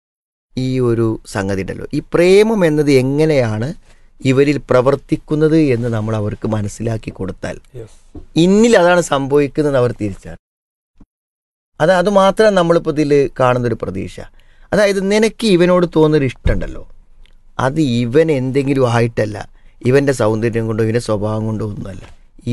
ഈ ഒരു സംഗതി ഉണ്ടല്ലോ ഈ പ്രേമം എന്നത് എങ്ങനെയാണ് ഇവരിൽ പ്രവർത്തിക്കുന്നത് എന്ന് നമ്മൾ അവർക്ക് മനസ്സിലാക്കി കൊടുത്താൽ ഇന്നിൽ അതാണ് സംഭവിക്കുന്നത് അവർ തിരിച്ചറിയും അത് അത് മാത്രം നമ്മളിപ്പോൾ ഇതിൽ കാണുന്നൊരു പ്രതീക്ഷ അതായത് നിനക്ക് ഇവനോട് തോന്നുന്നൊരു ഇഷ്ടമുണ്ടല്ലോ അത് ഇവൻ എന്തെങ്കിലും ആയിട്ടല്ല ഇവൻ്റെ സൗന്ദര്യം കൊണ്ടോ ഇവൻ്റെ സ്വഭാവം കൊണ്ടോ ഒന്നുമല്ല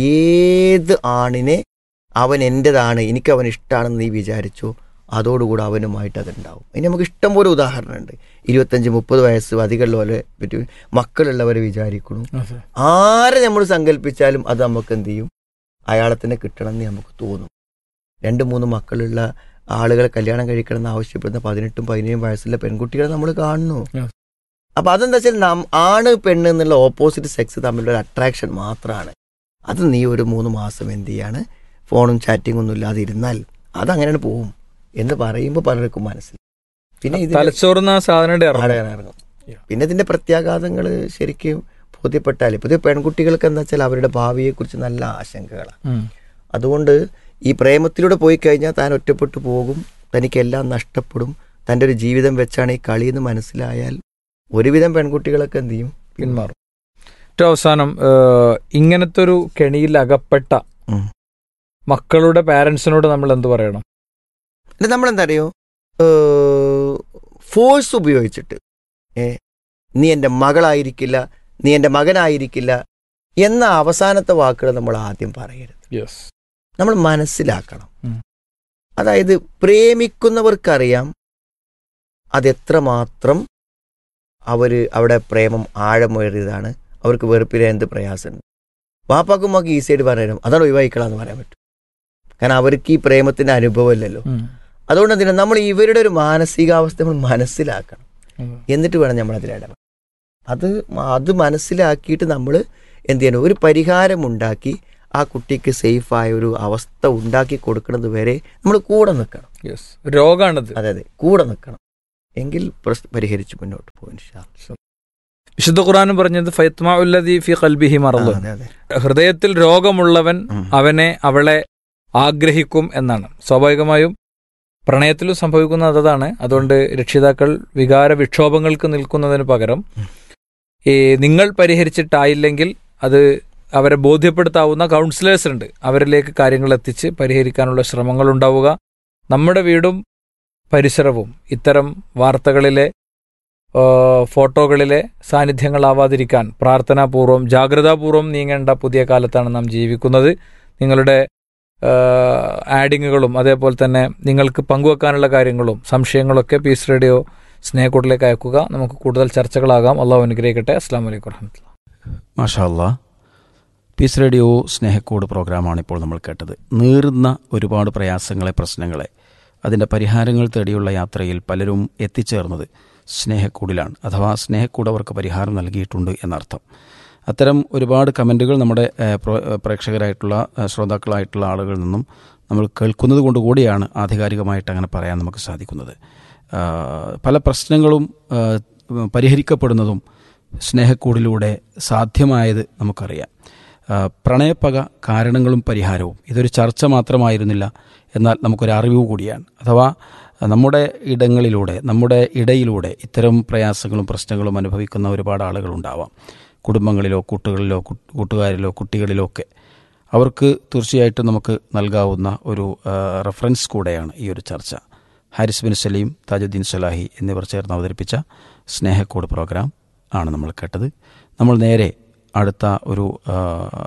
ഏത് ആണിനെ അവൻ എൻ്റെതാണ് എനിക്ക് അവൻ ഇഷ്ടമാണെന്ന് നീ വിചാരിച്ചോ അതോടുകൂടി അവനുമായിട്ട് അതുണ്ടാവും അതിന് നമുക്ക് ഇഷ്ടം പോലെ ഉദാഹരണമുണ്ട് ഇരുപത്തഞ്ച് മുപ്പത് വയസ്സ് അധികമുള്ളവരെ പറ്റി മക്കളുള്ളവരെ വിചാരിക്കുന്നു ആരെ നമ്മൾ സങ്കല്പിച്ചാലും അത് നമുക്ക് എന്ത് ചെയ്യും അയാളെ തന്നെ കിട്ടണം എന്ന് നമുക്ക് തോന്നും രണ്ട് മൂന്ന് മക്കളുള്ള ആളുകളെ കല്യാണം കഴിക്കണം എന്ന് ആവശ്യപ്പെടുന്ന പതിനെട്ടും പതിനേഴും വയസ്സുള്ള പെൺകുട്ടികളെ നമ്മൾ കാണുന്നു Yes. അപ്പൊ അതെന്താ വെച്ചാൽ നാം ആണ് പെണ്ണ് എന്നുള്ള ഓപ്പോസിറ്റ് സെക്സ് തമ്മിലുള്ള ഒരു അട്രാക്ഷൻ മാത്രമാണ് അത് നീ ഒരു മൂന്ന് മാസം എന്ത് ചെയ്യാണ് ഫോണും ചാറ്റിംഗ് ഒന്നും ഇല്ലാതെ ഇരുന്നാൽ അതങ്ങനെയാണ് പോവും എന്ന് പറയുമ്പോൾ പലർക്കും മനസ്സിൽ പിന്നെ ഇതിന്റെ- തലച്ചോറുന്ന സാധനം ഇറങ്ങും ആടെ ഇറങ്ങും Yeah. പിന്നെ ഇതിന്റെ പ്രത്യാഘാതങ്ങൾ ശരിക്കും ബോധ്യപ്പെട്ടാൽ പുതിയ പെൺകുട്ടികൾക്ക് എന്താ വെച്ചാൽ അവരുടെ ഭാവിയെക്കുറിച്ച് നല്ല ആശങ്കകളാണ് ഉം. അതുകൊണ്ട് ഈ പ്രേമത്തിലൂടെ പോയി കഴിഞ്ഞാൽ താൻ ഒറ്റപ്പെട്ടു പോകും തനിക്കെല്ലാം നഷ്ടപ്പെടും തൻ്റെ ഒരു ജീവിതം വെച്ചാണ് ഈ കളിയെന്ന് മനസ്സിലായാൽ ഒരുവിധം പെൺകുട്ടികളൊക്കെ എന്ത് ചെയ്യും പിന്മാറും ഏറ്റവും അവസാനം ഏഹ്, ഇങ്ങനത്തെ ഒരു കെണിയിൽ അകപ്പെട്ട ഉം. മക്കളുടെ പാരന്റ്സിനോട് നമ്മൾ എന്ത് പറയണം എന്നിട്ട് നമ്മളെന്താ അറിയോ ഫോഴ്സ് ഉപയോഗിച്ചിട്ട് ഏ നീ എൻ്റെ മകളായിരിക്കില്ല നീ എൻ്റെ മകനായിരിക്കില്ല എന്ന അവസാനത്തെ വാക്കുകൾ നമ്മൾ ആദ്യം പറയരുത് യെസ് നമ്മൾ മനസ്സിലാക്കണം ഉം. അതായത് പ്രേമിക്കുന്നവർക്കറിയാം അതെത്രമാത്രം അവർ അവിടെ പ്രേമം ആഴമേറിയതാണ് അവർക്ക് വെറുപ്പിലെ എന്ത് പ്രയാസമുണ്ട് വാപ്പാക്കും മക്ക് ഈസിയായിട്ട് പറയാനും അതാണ് ഒഴിവായിക്കളാന്ന് പറയാൻ പറ്റും കാരണം അവർക്ക് ഈ പ്രേമത്തിൻ്റെ അനുഭവം ഇല്ലല്ലോ അതുകൊണ്ട് തന്നെ നമ്മൾ ഇവരുടെ ഒരു മാനസികാവസ്ഥ നമ്മൾ മനസ്സിലാക്കണം എന്നിട്ട് വേണം നമ്മൾ അതിൽ ഇടപെടാൻ അത് മ- അത് മനസ്സിലാക്കിയിട്ട് നമ്മൾ എന്ത് ചെയ്യണം ഒരു പരിഹാരമുണ്ടാക്കി ആ കുട്ടിക്ക് സേഫായ ഒരു അവസ്ഥ ഉണ്ടാക്കി കൊടുക്കുന്നത് വരെ നമ്മൾ കൂടെ നിൽക്കണം യെസ് രോഗാണിത് അതെ അതെ കൂടെ നിൽക്കണം എങ്കിൽ പ്രശ്നം പരിഹരിച്ച് മുന്നോട്ട് പോകും ഇൻഷാ അല്ലാ. വിശുദ്ധ ഖുർആൻ പറഞ്ഞത് ഫൈത്മാ ഉല്ലദി ഫി ഖൽബിഹി ആ, മറന്നു അതെ അതെ ഹൃദയത്തിൽ രോഗമുള്ളവൻ ഉം. അവനെ അവളെ ആഗ്രഹിക്കും എന്നാണ് സ്വാഭാവികമായും പ്രണയത്തിലും സംഭവിക്കുന്നത് അതാണ് അതുകൊണ്ട് രക്ഷിതാക്കൾ വികാര വിക്ഷോഭങ്ങൾക്ക് നിൽക്കുന്നതിന് പകരം ഈ നിങ്ങൾ പരിഹരിച്ചിട്ടായില്ലെങ്കിൽ അത് അവരെ ബോധ്യപ്പെടുത്താവുന്ന കൗൺസിലേഴ്സ് ഉണ്ട് അവരിലേക്ക് കാര്യങ്ങൾ എത്തിച്ച് പരിഹരിക്കാനുള്ള ശ്രമങ്ങൾ ഉണ്ടാവുക നമ്മുടെ വീടും പരിസരവും ഇത്തരം വാർത്തകളിലെ ആ, ഫോട്ടോകളിലെ സാന്നിധ്യങ്ങളാവാതിരിക്കാൻ പ്രാർത്ഥനാപൂർവം ജാഗ്രതാപൂർവം നീങ്ങേണ്ട പുതിയ കാലത്താണ് നാം ജീവിക്കുന്നത് നിങ്ങളുടെ ആ, ആഡിങ്ങുകളും അതേപോലെ തന്നെ നിങ്ങൾക്ക് പങ്കുവെക്കാനുള്ള കാര്യങ്ങളും സംശയങ്ങളൊക്കെ പീസ് റേഡിയോ സ്നേഹക്കൂട്ടിലേക്ക് അയക്കുക നമുക്ക് കൂടുതൽ ചർച്ചകളാകാം അള്ളാഹു അനുഗ്രഹിക്കട്ടെ അസ്സാം വലൈക്കും വറഹമത്തുള്ള മാഷാ അല്ലാ പീസ് റേഡിയോ സ്നേഹക്കൂട് പ്രോഗ്രാമാണ് ഇപ്പോൾ നമ്മൾ കേട്ടത് നീറുന്ന ഒരുപാട് പ്രയാസങ്ങളെ പ്രശ്നങ്ങളെ അതിൻ്റെ പരിഹാരങ്ങൾ തേടിയുള്ള യാത്രയിൽ പലരും എത്തിച്ചേർന്നത് സ്നേഹക്കൂടിലാണ് അഥവാ സ്നേഹക്കൂട് അവർക്ക് പരിഹാരം നൽകിയിട്ടുണ്ട് എന്നർത്ഥം അത്തരം ഒരുപാട് കമൻറ്റുകൾ നമ്മുടെ ഏഹ്, പ്രോ- ഏഹ്, പ്രേക്ഷകരായിട്ടുള്ള ഏഹ്, ശ്രോതാക്കളായിട്ടുള്ള ആളുകളിൽ നിന്നും നമ്മൾ കേൾക്കുന്നത് കൊണ്ട് കൂടിയാണ് ആധികാരികമായിട്ട് അങ്ങനെ പറയാൻ നമുക്ക് സാധിക്കുന്നത് ആ, പല പ്രശ്നങ്ങളും ആ, പരിഹരിക്കപ്പെടുന്നതും സ്നേഹക്കൂടിലൂടെ സാധ്യമായത് നമുക്കറിയാം ആ, പ്രണയപ്പക കാരണങ്ങളും പരിഹാരവും ഇതൊരു ചർച്ച മാത്രമായിരുന്നില്ല എന്നാൽ നമുക്കൊരു അറിവ് കൂടിയാണ് അഥവാ നമ്മുടെ ഇടങ്ങളിലൂടെ നമ്മുടെ ഇടയിലൂടെ ഇത്തരം പ്രയാസങ്ങളും പ്രശ്നങ്ങളും അനുഭവിക്കുന്ന ഒരുപാട് ആളുകളുണ്ടാവാം കുടുംബങ്ങളിലോ കൂട്ടുകളിലോ കു- കൂട്ടുകാരിലോ കുട്ടികളിലോ ഒക്കെ അവർക്ക് തീർച്ചയായിട്ടും നമുക്ക് നൽകാവുന്ന ഒരു ആ, റെഫറൻസ് കൂടെയാണ് ഈ ഒരു ചർച്ച ഹാരിസ് ബിൻ സലീം താജുദ്ദീൻ സലാഹി എന്നിവർ ചേർന്ന് അവതരിപ്പിച്ച സ്നേഹക്കൂട് പ്രോഗ്രാം ആണ് നമ്മൾ കേട്ടത് നമ്മൾ നേരെ അടുത്ത ഒരു ആ,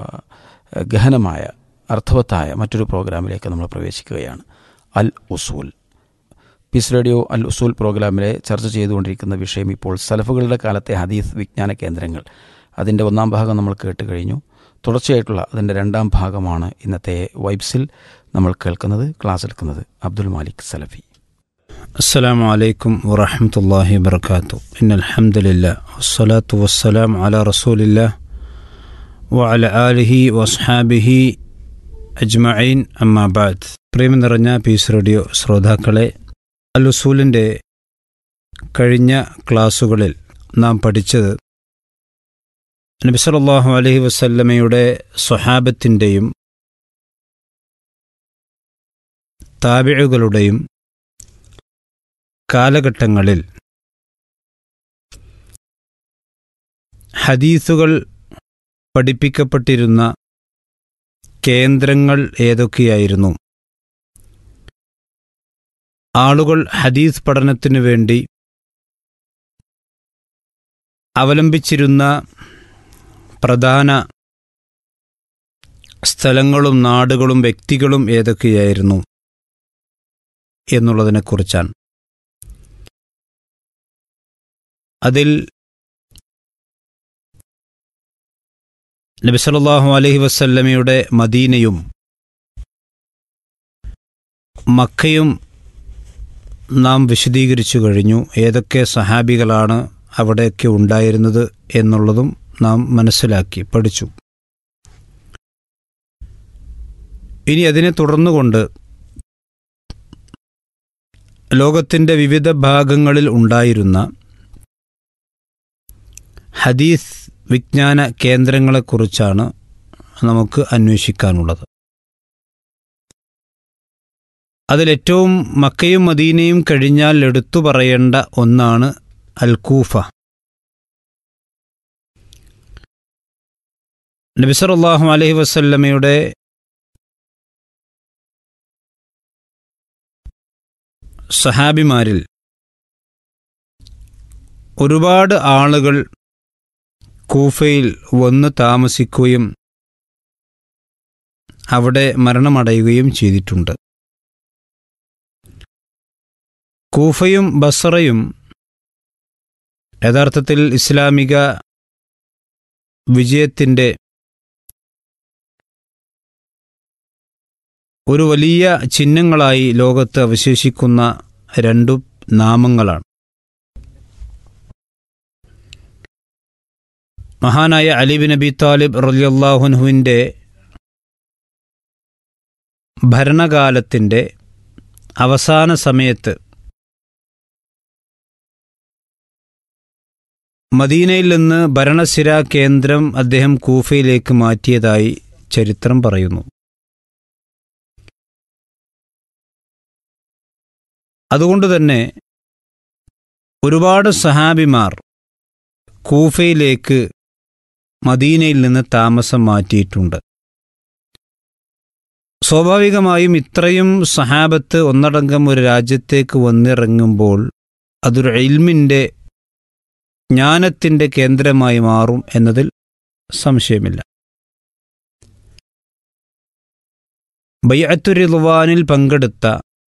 ഗഹനമായ അർത്ഥവത്തായ മറ്റൊരു പ്രോഗ്രാമിലേക്ക് നമ്മൾ പ്രവേശിക്കുകയാണ് അൽ ഉസൂൽ പീസ് റേഡിയോ അൽ ഉസൂൽ പ്രോഗ്രാമിലെ ചർച്ച ചെയ്തുകൊണ്ടിരിക്കുന്ന വിഷയം ഇപ്പോൾ സലഫുകളുടെ കാലത്തെ ഹദീസ് വിജ്ഞാന കേന്ദ്രങ്ങൾ അതിൻ്റെ ഒന്നാം ഭാഗം നമ്മൾ കേട്ട് കഴിഞ്ഞു തുടർച്ചയായിട്ടുള്ള അതിൻ്റെ രണ്ടാം ഭാഗമാണ് ഇന്നത്തെ വൈബ്സിൽ നമ്മൾ കേൾക്കുന്നത് ക്ലാസ് എടുക്കുന്നത് അബ്ദുൽ മാലിക് സലഫി السلام عليكم ورحمة الله وبركاته إن الحمد لله والصلاة والسلام على رسول الله وعلى آله وأصحابه അജ്മഈൻ അമ്മാബാദ് പ്രേമം നിറഞ്ഞ പീസ് റേഡിയോ ശ്രോതാക്കളെ അലുസൂലിൻ്റെ കഴിഞ്ഞ ക്ലാസ്സുകളിൽ നാം പഠിച്ചത് നബി സല്ലല്ലാഹു അലൈഹി വസല്ലമയുടെ സ്വഹാബത്തിൻ്റെയും താബിഴുകളുടെയും കാലഘട്ടങ്ങളിൽ ഹദീസുകൾ പഠിപ്പിക്കപ്പെട്ടിരുന്ന കേന്ദ്രങ്ങൾ ഏതൊക്കെയായിരുന്നു ആളുകൾ ഹദീസ് പഠനത്തിനു വേണ്ടി അവലംബിച്ചിരുന്ന പ്രധാന സ്ഥലങ്ങളും നാടുകളും വ്യക്തികളും ഏതൊക്കെയായിരുന്നു എന്നുള്ളതിനെക്കുറിച്ചാണ് അതിൽ നബി സല്ലല്ലാഹു അലൈഹി വസല്ലമയുടെ മദീനയും മക്കയും നാം വിശദീകരിച്ചു കഴിഞ്ഞു ഏതൊക്കെ സഹാബികളാണ് അവിടെയൊക്കെ ഉണ്ടായിരുന്നത് എന്നുള്ളതും നാം മനസ്സിലാക്കി പഠിച്ചു ഇനി അതിനെ തുടർന്നുകൊണ്ട് ലോകത്തിൻ്റെ വിവിധ ഭാഗങ്ങളിൽ ഉണ്ടായിരുന്ന ഹദീസ് വിജ്ഞാന കേന്ദ്രങ്ങളെക്കുറിച്ചാണ് നമുക്ക് അന്വേഷിക്കാനുള്ളത് അതിലേറ്റവും മക്കയും മദീനയും കഴിഞ്ഞാൽ എടുത്തു പറയേണ്ട ഒന്നാണ് അൽ കൂഫ നബിസറല്ലാഹു അലൈഹി വസല്ലമയുടെ സഹാബിമാരിൽ ഒരുപാട് ആളുകൾ കൂഫയിൽ വന്ന് താമസിക്കുകയും അവിടെ മരണമടയുകയും ചെയ്തിട്ടുണ്ട് കൂഫയും ബസറയും യഥാർത്ഥത്തിൽ ഇസ്ലാമിക വിജയത്തിൻ്റെ ഒരു വലിയ ചിഹ്നങ്ങളായി ലോകത്ത് അവശേഷിക്കുന്ന രണ്ടു നാമങ്ങളാണ് മഹാനായ അലി ബിൻ അബി താലിബ് റലിയല്ലാഹുൻഹുവിൻ്റെ ഭരണകാലത്തിൻ്റെ അവസാന സമയത്ത് മദീനയിൽ നിന്ന് ഭരണസിരാ കേന്ദ്രം അദ്ദേഹം കൂഫയിലേക്ക് മാറ്റിയതായി ചരിത്രം പറയുന്നു അതുകൊണ്ട് തന്നെ ഒരുപാട് സഹാബിമാർ കൂഫയിലേക്ക് മദീനയിൽ നിന്ന് താമസം മാറ്റിയിട്ടുണ്ട് സ്വാഭാവികമായും ഇത്രയും സഹാബത്ത് ഒന്നടങ്കം ഒരു രാജ്യത്തേക്ക് വന്നിറങ്ങുമ്പോൾ അതൊരു ഇൽമിൻ്റെ ജ്ഞാനത്തിൻ്റെ കേന്ദ്രമായി മാറും എന്നതിൽ സംശയമില്ല ബയ്യത്തുരിദ്വാനിൽ പങ്കെടുത്ത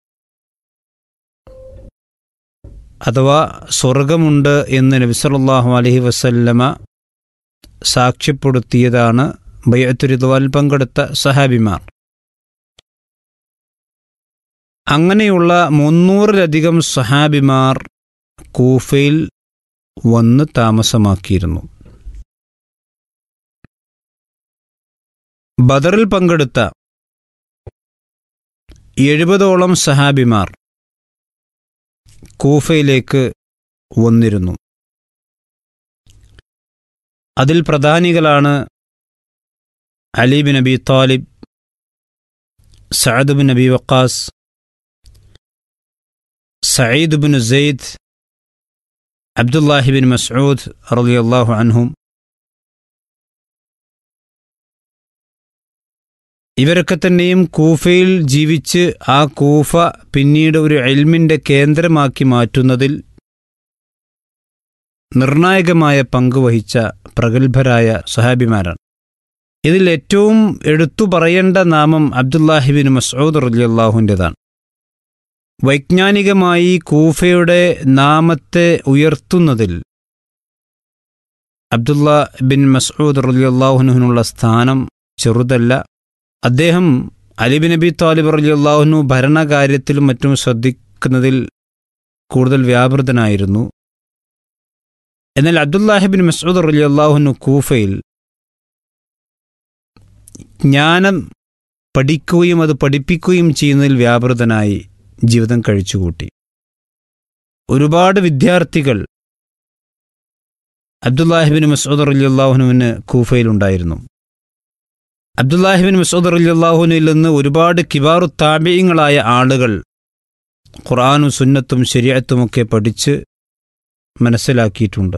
അഥവാ സ്വർഗമുണ്ട് എന്ന് നബിസല്ലാഹു അലഹി വസല്ലമ സാക്ഷ്യപ്പെടുത്തിയതാണ് ബയ്യത്തുരിദ്വാനിൽ പങ്കെടുത്ത സഹാബിമാർ അങ്ങനെയുള്ള മുന്നൂറിലധികം സഹാബിമാർ കൂഫയിൽ വന്ന് താമസമാക്കിയിരുന്നു ബദറിൽ പങ്കെടുത്ത എഴുപതോളം സഹാബിമാർ കൂഫയിലേക്ക് വന്നിരുന്നു അതിൽ പ്രധാനികളാണ് Ali bin Abi Talib Saad bin Abi Waqqas Saeed bin Zaid Abdullahi bin Masood റളിയല്ലാഹു അൻഹും ഇവരൊക്കെ തന്നെയും കൂഫയിൽ ജീവിച്ച് ആ കൂഫ പിന്നീട് ഒരു എൽമിൻ്റെ കേന്ദ്രമാക്കി മാറ്റുന്നതിൽ നിർണായകമായ പങ്ക് വഹിച്ച പ്രഗത്ഭരായ സഹാബിമാരാണ് ഇതിൽ ഏറ്റവും എടുത്തു പറയേണ്ട നാമം അബ്ദുല്ലാഹിബിൻ മസ്ഊദ് റളിയല്ലാഹുവിൻ്റെതാണ് വൈജ്ഞാനികമായി കൂഫയുടെ നാമത്തെ ഉയർത്തുന്നതിൽ അബ്ദുള്ള ബിൻ മസ്ഊദ് റലിയല്ലാഹുനുവിനുള്ള സ്ഥാനം ചെറുതല്ല അദ്ദേഹം അലിബിൻ നബി താലിബ് റലിയല്ലാഹുനു ഭരണകാര്യത്തിലും മറ്റും ശ്രദ്ധിക്കുന്നതിൽ കൂടുതൽ വ്യാപൃതനായിരുന്നു എന്നാൽ അബ്ദുല്ലാഹിബിൻ മസ്ഊദ് റലിയല്ലാഹുനു കൂഫയിൽ ജ്ഞാനം പഠിക്കുകയും അത് പഠിപ്പിക്കുകയും ചെയ്യുന്നതിൽ വ്യാപൃതനായി ജീവിതം കഴിച്ചുകൂട്ടി ഒരുപാട് വിദ്യാർത്ഥികൾ അബ്ദുല്ലാഹിബിൻ മസൂദ് അലിയല്ലാഹുനുവിന് കൂഫയിലുണ്ടായിരുന്നു അബ്ദുല്ലാഹിബിൻ മസൂദ് അലിയല്ലാഹുനുവിൽ നിന്ന് ഒരുപാട് കിബാറു താപീയങ്ങളായ ആളുകൾ ഖുർആാനും സുന്നത്തും ശരിയത്തുമൊക്കെ പഠിച്ച് മനസ്സിലാക്കിയിട്ടുണ്ട്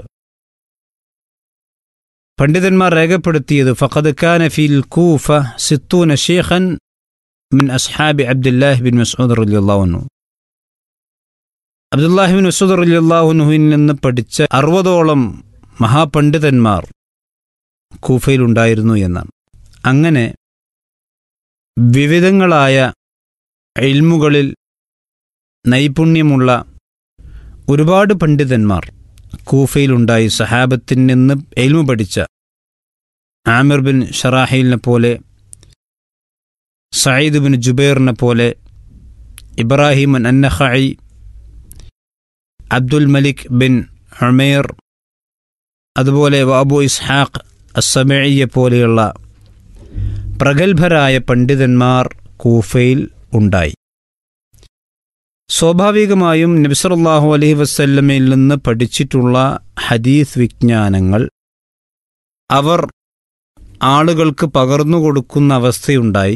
പണ്ഡിതന്മാർ രേഖപ്പെടുത്തിയത് ഫഖദ് ഖാന ഫിൽ കൂഫ സിത്തൂന ഷേഖൻ മിൻ അസ്ഹാബി അബ്ദുല്ലാഹി ബിൻ മസൂദ് റലിയല്ലാഹുനു അബ്ദുല്ലാഹി ബിൻ മസൂദ് റലിയല്ലാഹുനുവിൽ നിന്ന് പഠിച്ച അറുപതോളം മഹാപണ്ഡിതന്മാർ കൂഫയിലുണ്ടായിരുന്നു എന്നാണ് അങ്ങനെ വിവിധങ്ങളായ ഇൽമുകളിൽ നൈപുണ്യമുള്ള ഒരുപാട് പണ്ഡിതന്മാർ കൂഫയിലുണ്ടായി സഹാബത്തിൽ നിന്ന് എൽമു പഠിച്ച ആമിർ ബിൻ ഷറാഹിലിനെ പോലെ സയ്യിദ് ബിൻ ജുബൈറിനെ പോലെ Ibrahim Annakhai Abdul Malik bin Umair അതുപോലെ വാബു ഇസ്ഹാഖ് അസമയെ പോലെയുള്ള പ്രഗത്ഭരായ പണ്ഡിതന്മാർ കൂഫയിൽ ഉണ്ടായി സ്വാഭാവികമായും നബിസറുല്ലാഹു അലഹി വസ്ല്ലമയിൽ നിന്ന് പഠിച്ചിട്ടുള്ള ഹദീസ് വിജ്ഞാനങ്ങൾ അവർ ആളുകൾക്ക് പകർന്നു കൊടുക്കുന്ന അവസ്ഥയുണ്ടായി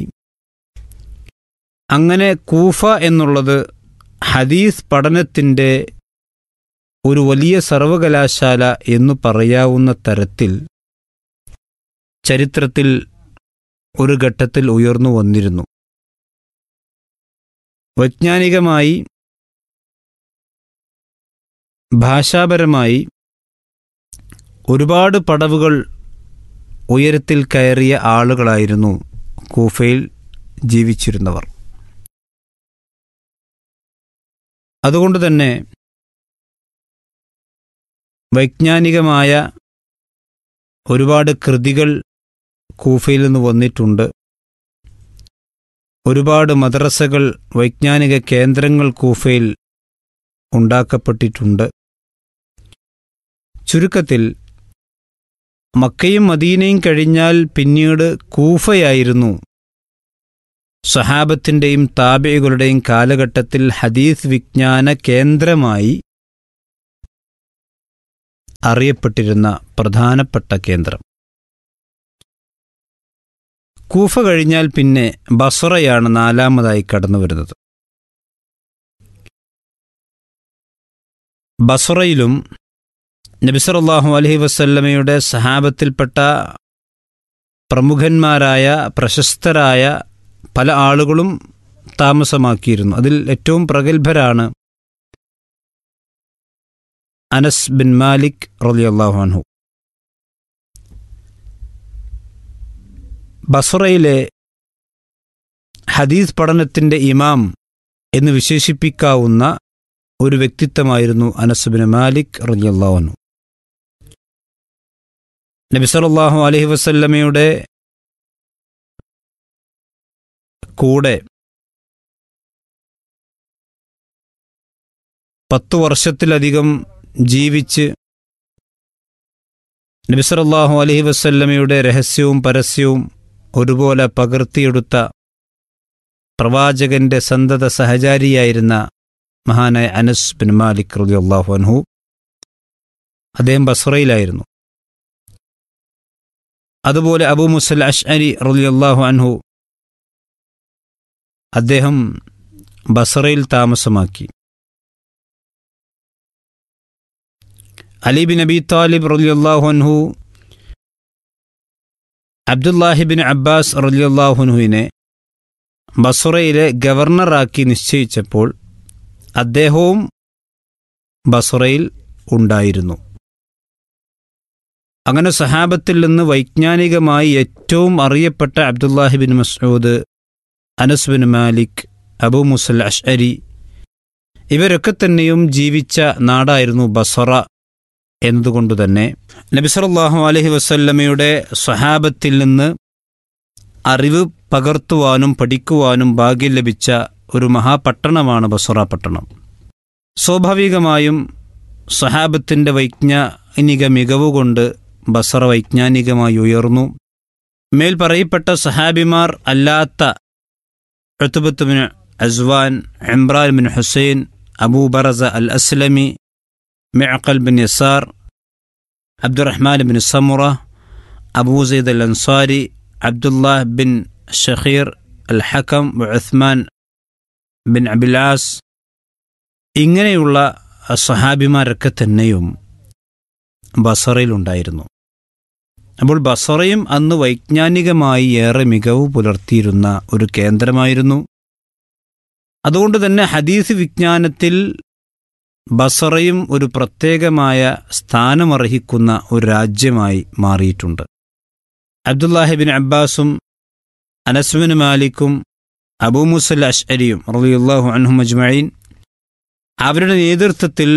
അങ്ങനെ കൂഫ എന്നുള്ളത് ഹദീസ് പഠനത്തിൻ്റെ ഒരു വലിയ സർവകലാശാല എന്നു പറയാവുന്ന തരത്തിൽ ചരിത്രത്തിൽ ഒരു ഘട്ടത്തിൽ ഉയർന്നു വന്നിരുന്നു വൈജ്ഞാനികമായി ഭാഷാപരമായി ഒരുപാട് പടവുകൾ ഉയരത്തിൽ കയറിയ ആളുകളായിരുന്നു കൂഫയിൽ ജീവിച്ചിരുന്നവർ അതുകൊണ്ട് തന്നെ വൈജ്ഞാനികമായ ഒരുപാട് കൃതികൾ കൂഫയിൽ നിന്ന് വന്നിട്ടുണ്ട് ഒരുപാട് മദ്രസകൾ വൈജ്ഞാനിക കേന്ദ്രങ്ങൾ കൂഫയിൽ ഉണ്ടാക്കപ്പെട്ടിട്ടുണ്ട് ചുരുക്കത്തിൽ മക്കയും മദീനയും കഴിഞ്ഞാൽ പിന്നീട് കൂഫയായിരുന്നു സഹാബത്തിൻ്റെയും താബികളുടെയും കാലഘട്ടത്തിൽ ഹദീസ് വിജ്ഞാന കേന്ദ്രമായി അറിയപ്പെട്ടിരുന്ന പ്രധാനപ്പെട്ട കേന്ദ്രം കൂഫ കഴിഞ്ഞാൽ പിന്നെ ബസറയാണ് നാലാമതായി കടന്നു വരുന്നത് ബസറയിലും നബിസറല്ലാഹു അലഹി വസല്ലമയുടെ സഹാബത്തിൽപ്പെട്ട പ്രമുഖന്മാരായ പ്രശസ്തരായ പല ആളുകളും താമസമാക്കിയിരുന്നു അതിൽ ഏറ്റവും പ്രഗത്ഭരാണ് അനസ് ബിൻ മാലിക് റളിയല്ലാഹു അൻഹു ബസറയിലെ ഹദീസ് പഠനത്തിൻ്റെ ഇമാം എന്ന് വിശേഷിപ്പിക്കാവുന്ന ഒരു വ്യക്തിത്വമായിരുന്നു അനസ് ബിൻ മാലിക് റളിയല്ലാഹു അൻഹു നബി സല്ലല്ലാഹു അലൈഹി വസല്ലമയുടെ കൂടെ പത്തു വർഷത്തിലധികം ജീവിച്ച് നബി സല്ലല്ലാഹു അലൈഹി വസല്ലമയുടെ രഹസ്യവും പരസ്യവും ഒരുപോലെ പകർത്തിയെടുത്ത പ്രവാചകന്റെ സന്തത സഹചാരിയായിരുന്ന മഹാനായ അനസ് ബിൻ മാലിക് റളിയല്ലാഹു അൻഹു അദ്ദേഹം ബസ്രയിലായിരുന്നു അതുപോലെ അബൂ മുസൽ അഷ്അരി റളിയല്ലാഹു അൻഹു അദ്ദേഹം ബസറയിൽ താമസമാക്കി അലി ബിൻ അബി താലിബ് റളിയല്ലാഹു അൻഹു അബ്ദുല്ലാഹിബിൻ അബ്ബാസ് റളിയല്ലാഹുനുവിനെ ബസുറയിലെ ഗവർണറാക്കി നിശ്ചയിച്ചപ്പോൾ അദ്ദേഹവും ബസുറയിൽ ഉണ്ടായിരുന്നു അങ്ങനെ സഹാബത്തിൽ നിന്ന് വൈജ്ഞാനികമായി ഏറ്റവും അറിയപ്പെട്ട Abdullahi bin Masood Anas bin Malik Abu Musal Ashari ഇവരൊക്കെ തന്നെയും ജീവിച്ച നാടായിരുന്നു ബസറ എന്നതുകൊണ്ട് തന്നെ നബി സല്ലല്ലാഹു അലൈഹി വസല്ലമയുടെ സ്വഹാബത്തിൽ നിന്ന് അറിവ് പകർത്തുവാനും പഠിക്കുവാനും ഭാഗ്യം ലഭിച്ച ഒരു മഹാപട്ടണമാണ് ബസറ പട്ടണം സ്വാഭാവികമായും സ്വഹാബത്തിൻ്റെ വൈജ്ഞാനിക മികവുകൊണ്ട് ബസറ വൈജ്ഞാനികമായി ഉയർന്നു മേൽ പറയപ്പെട്ട സഹാബിമാർ അല്ലാത്ത Utbat bin Aswan Imran bin Hussain Abu Barza al Aslami Maqil bin Yasar Abdurahman bin Samura Abu Saeed al Ansari Abdullah bin Shaqeer al Hakam Usman bin Abilas ഇങ്ങനെയുള്ള സഹാബിമാരൊക്കെ തന്നെയും ബസറയിലുണ്ടായിരുന്നു അപ്പോൾ ബസറയും അന്ന് വൈജ്ഞാനികമായി ഏറെ മികവ് പുലർത്തിയിരുന്ന ഒരു കേന്ദ്രമായിരുന്നു അതുകൊണ്ട് തന്നെ ഹദീസ് വിജ്ഞാനത്തിൽ ബസറയും ഒരു പ്രത്യേകമായ സ്ഥാനമർഹിക്കുന്ന ഒരു രാജ്യമായി മാറിയിട്ടുണ്ട് അബ്ദുല്ലാഹിബിൻ അബ്ബാസും അനസ്ബിൻ മാലിക്കും അബൂ മുസൽ അഷ്അരിയും റളിയല്ലാഹു അൻഹും അജ്മഈൻ അവരുടെ നേതൃത്വത്തിൽ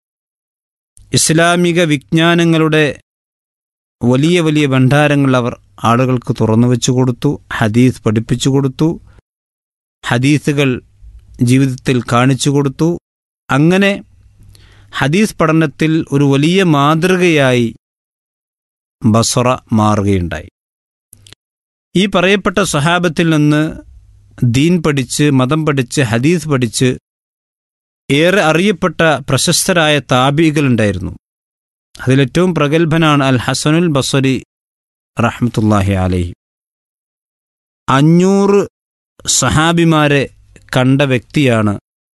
ഇസ്ലാമിക വിജ്ഞാനങ്ങളുടെ വലിയ വലിയ ഭണ്ഡാരങ്ങൾ അവർ ആളുകൾക്ക് തുറന്നു വെച്ചു കൊടുത്തു ഹദീസ് പഠിപ്പിച്ചു കൊടുത്തു ഹദീസുകൾ ജീവിതത്തിൽ കാണിച്ചു കൊടുത്തു അങ്ങനെ ഹദീസ് പഠനത്തിൽ ഒരു വലിയ മാതൃകയായി ബസറ മാറുകയുണ്ടായി ഈ പറയപ്പെട്ട സഹാബത്തിൽ നിന്ന് ദീൻ പഠിച്ച് മതം പഠിച്ച് ഹദീസ് പഠിച്ച് ഏറെ അറിയപ്പെട്ട പ്രശസ്തരായ താബികളുണ്ടായിരുന്നു അതിലേറ്റവും പ്രഗത്ഭനാണ് അൽ ഹസനുൽ ബസരി റഹ്മത്തുല്ലാഹി അലഹി അഞ്ഞൂറ് സഹാബിമാരെ കണ്ട വ്യക്തിയാണ്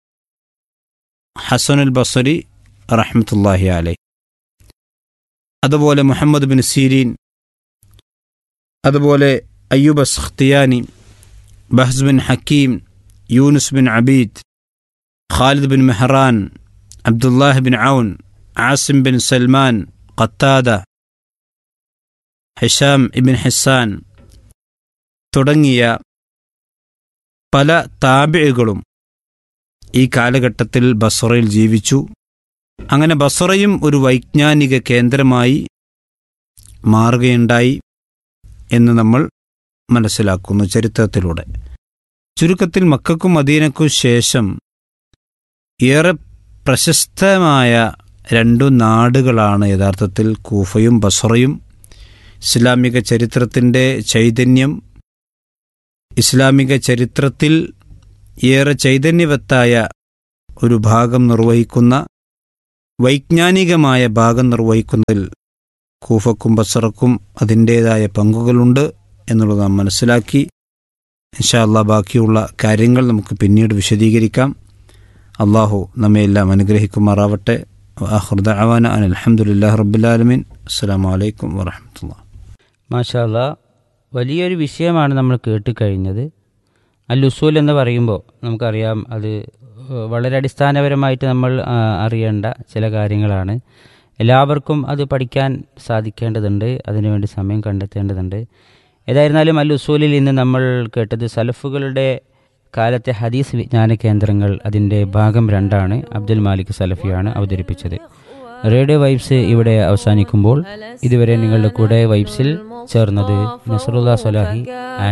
ഹസനുൽ ബസരി റഹ്മത്തുല്ലാഹി അലൈ അതുപോലെ മുഹമ്മദ് ബിൻ സീരീൻ അതുപോലെ Ayyub Askhtiyani Bahas bin Hakeem Yunus bin Abeed Khalid bin Mehran Abdullah bin Aun Asim bin Salman Qatada Hisham ibn Hassan തുടങ്ങിയ പല താബിഴുകളും ഈ കാലഘട്ടത്തിൽ ബസറയിൽ ജീവിച്ചു അങ്ങനെ ബസറയും ഒരു വൈജ്ഞാനിക കേന്ദ്രമായി മാറുകയുണ്ടായി എന്ന് നമ്മൾ മനസ്സിലാക്കുന്നു ചരിത്രത്തിലൂടെ ചുരുക്കത്തിൽ മക്കൾക്കും മദീനക്കും ശേഷം ഏറെ പ്രശസ്തമായ രണ്ടു നാടുകളാണ് യഥാർത്ഥത്തിൽ കൂഫയും ബസറയും ഇസ്ലാമിക ചരിത്രത്തിൻ്റെ ചൈതന്യം ഇസ്ലാമിക ചരിത്രത്തിൽ ഏറെ ചൈതന്യവത്തായ ഒരു ഭാഗം നിർവഹിക്കുന്ന വൈജ്ഞാനികമായ ഭാഗം നിർവഹിക്കുന്നതിൽ കൂഫക്കും ബസറക്കും അതിൻ്റേതായ പങ്കുകളുണ്ട് എന്നുള്ളത് നാം മനസ്സിലാക്കി ഇൻഷാല്ല ബാക്കിയുള്ള കാര്യങ്ങൾ നമുക്ക് പിന്നീട് വിശദീകരിക്കാം അള്ളാഹു നമ്മയെല്ലാം അനുഗ്രഹിക്കുമാറാവട്ടെ ആഹൃദ അവാന അൻ അലഹമുല്ലാ റബ്ബുലാലമീൻ അസ്സാം വലൈക്കും വാഹമത്തുള്ള മാഷാല്ല വലിയൊരു വിഷയമാണ് നമ്മൾ കേട്ട് കഴിഞ്ഞത് അൽ ഉസൂൽ എന്ന് പറയുമ്പോൾ നമുക്കറിയാം അത് ഏഹ്, വളരെ അടിസ്ഥാനപരമായിട്ട് നമ്മൾ ആ, അറിയേണ്ട ചില കാര്യങ്ങളാണ് എല്ലാവർക്കും അത് പഠിക്കാൻ സാധിക്കേണ്ടതുണ്ട് അതിനുവേണ്ടി സമയം കണ്ടെത്തേണ്ടതുണ്ട് ഏതായിരുന്നാലും അൽ ഉസൂലിൽ ഇന്ന് നമ്മൾ കേട്ടത് സലഫുകളുടെ കാലത്തെ ഹദീസ് വിജ്ഞാന കേന്ദ്രങ്ങൾ അതിൻ്റെ ഭാഗം രണ്ടാണ് അബ്ദുൽ മാലിക് സലഫിയാണ് അവതരിപ്പിച്ചത് റേഡിയോ വൈബ്സ് ഇവിടെ അവസാനിക്കുമ്പോൾ ഇതുവരെ നിങ്ങളുടെ കൂടെ വൈബ്സിൽ ചേർന്നത് നസറുല്ല സലാഹി ആൻഡ്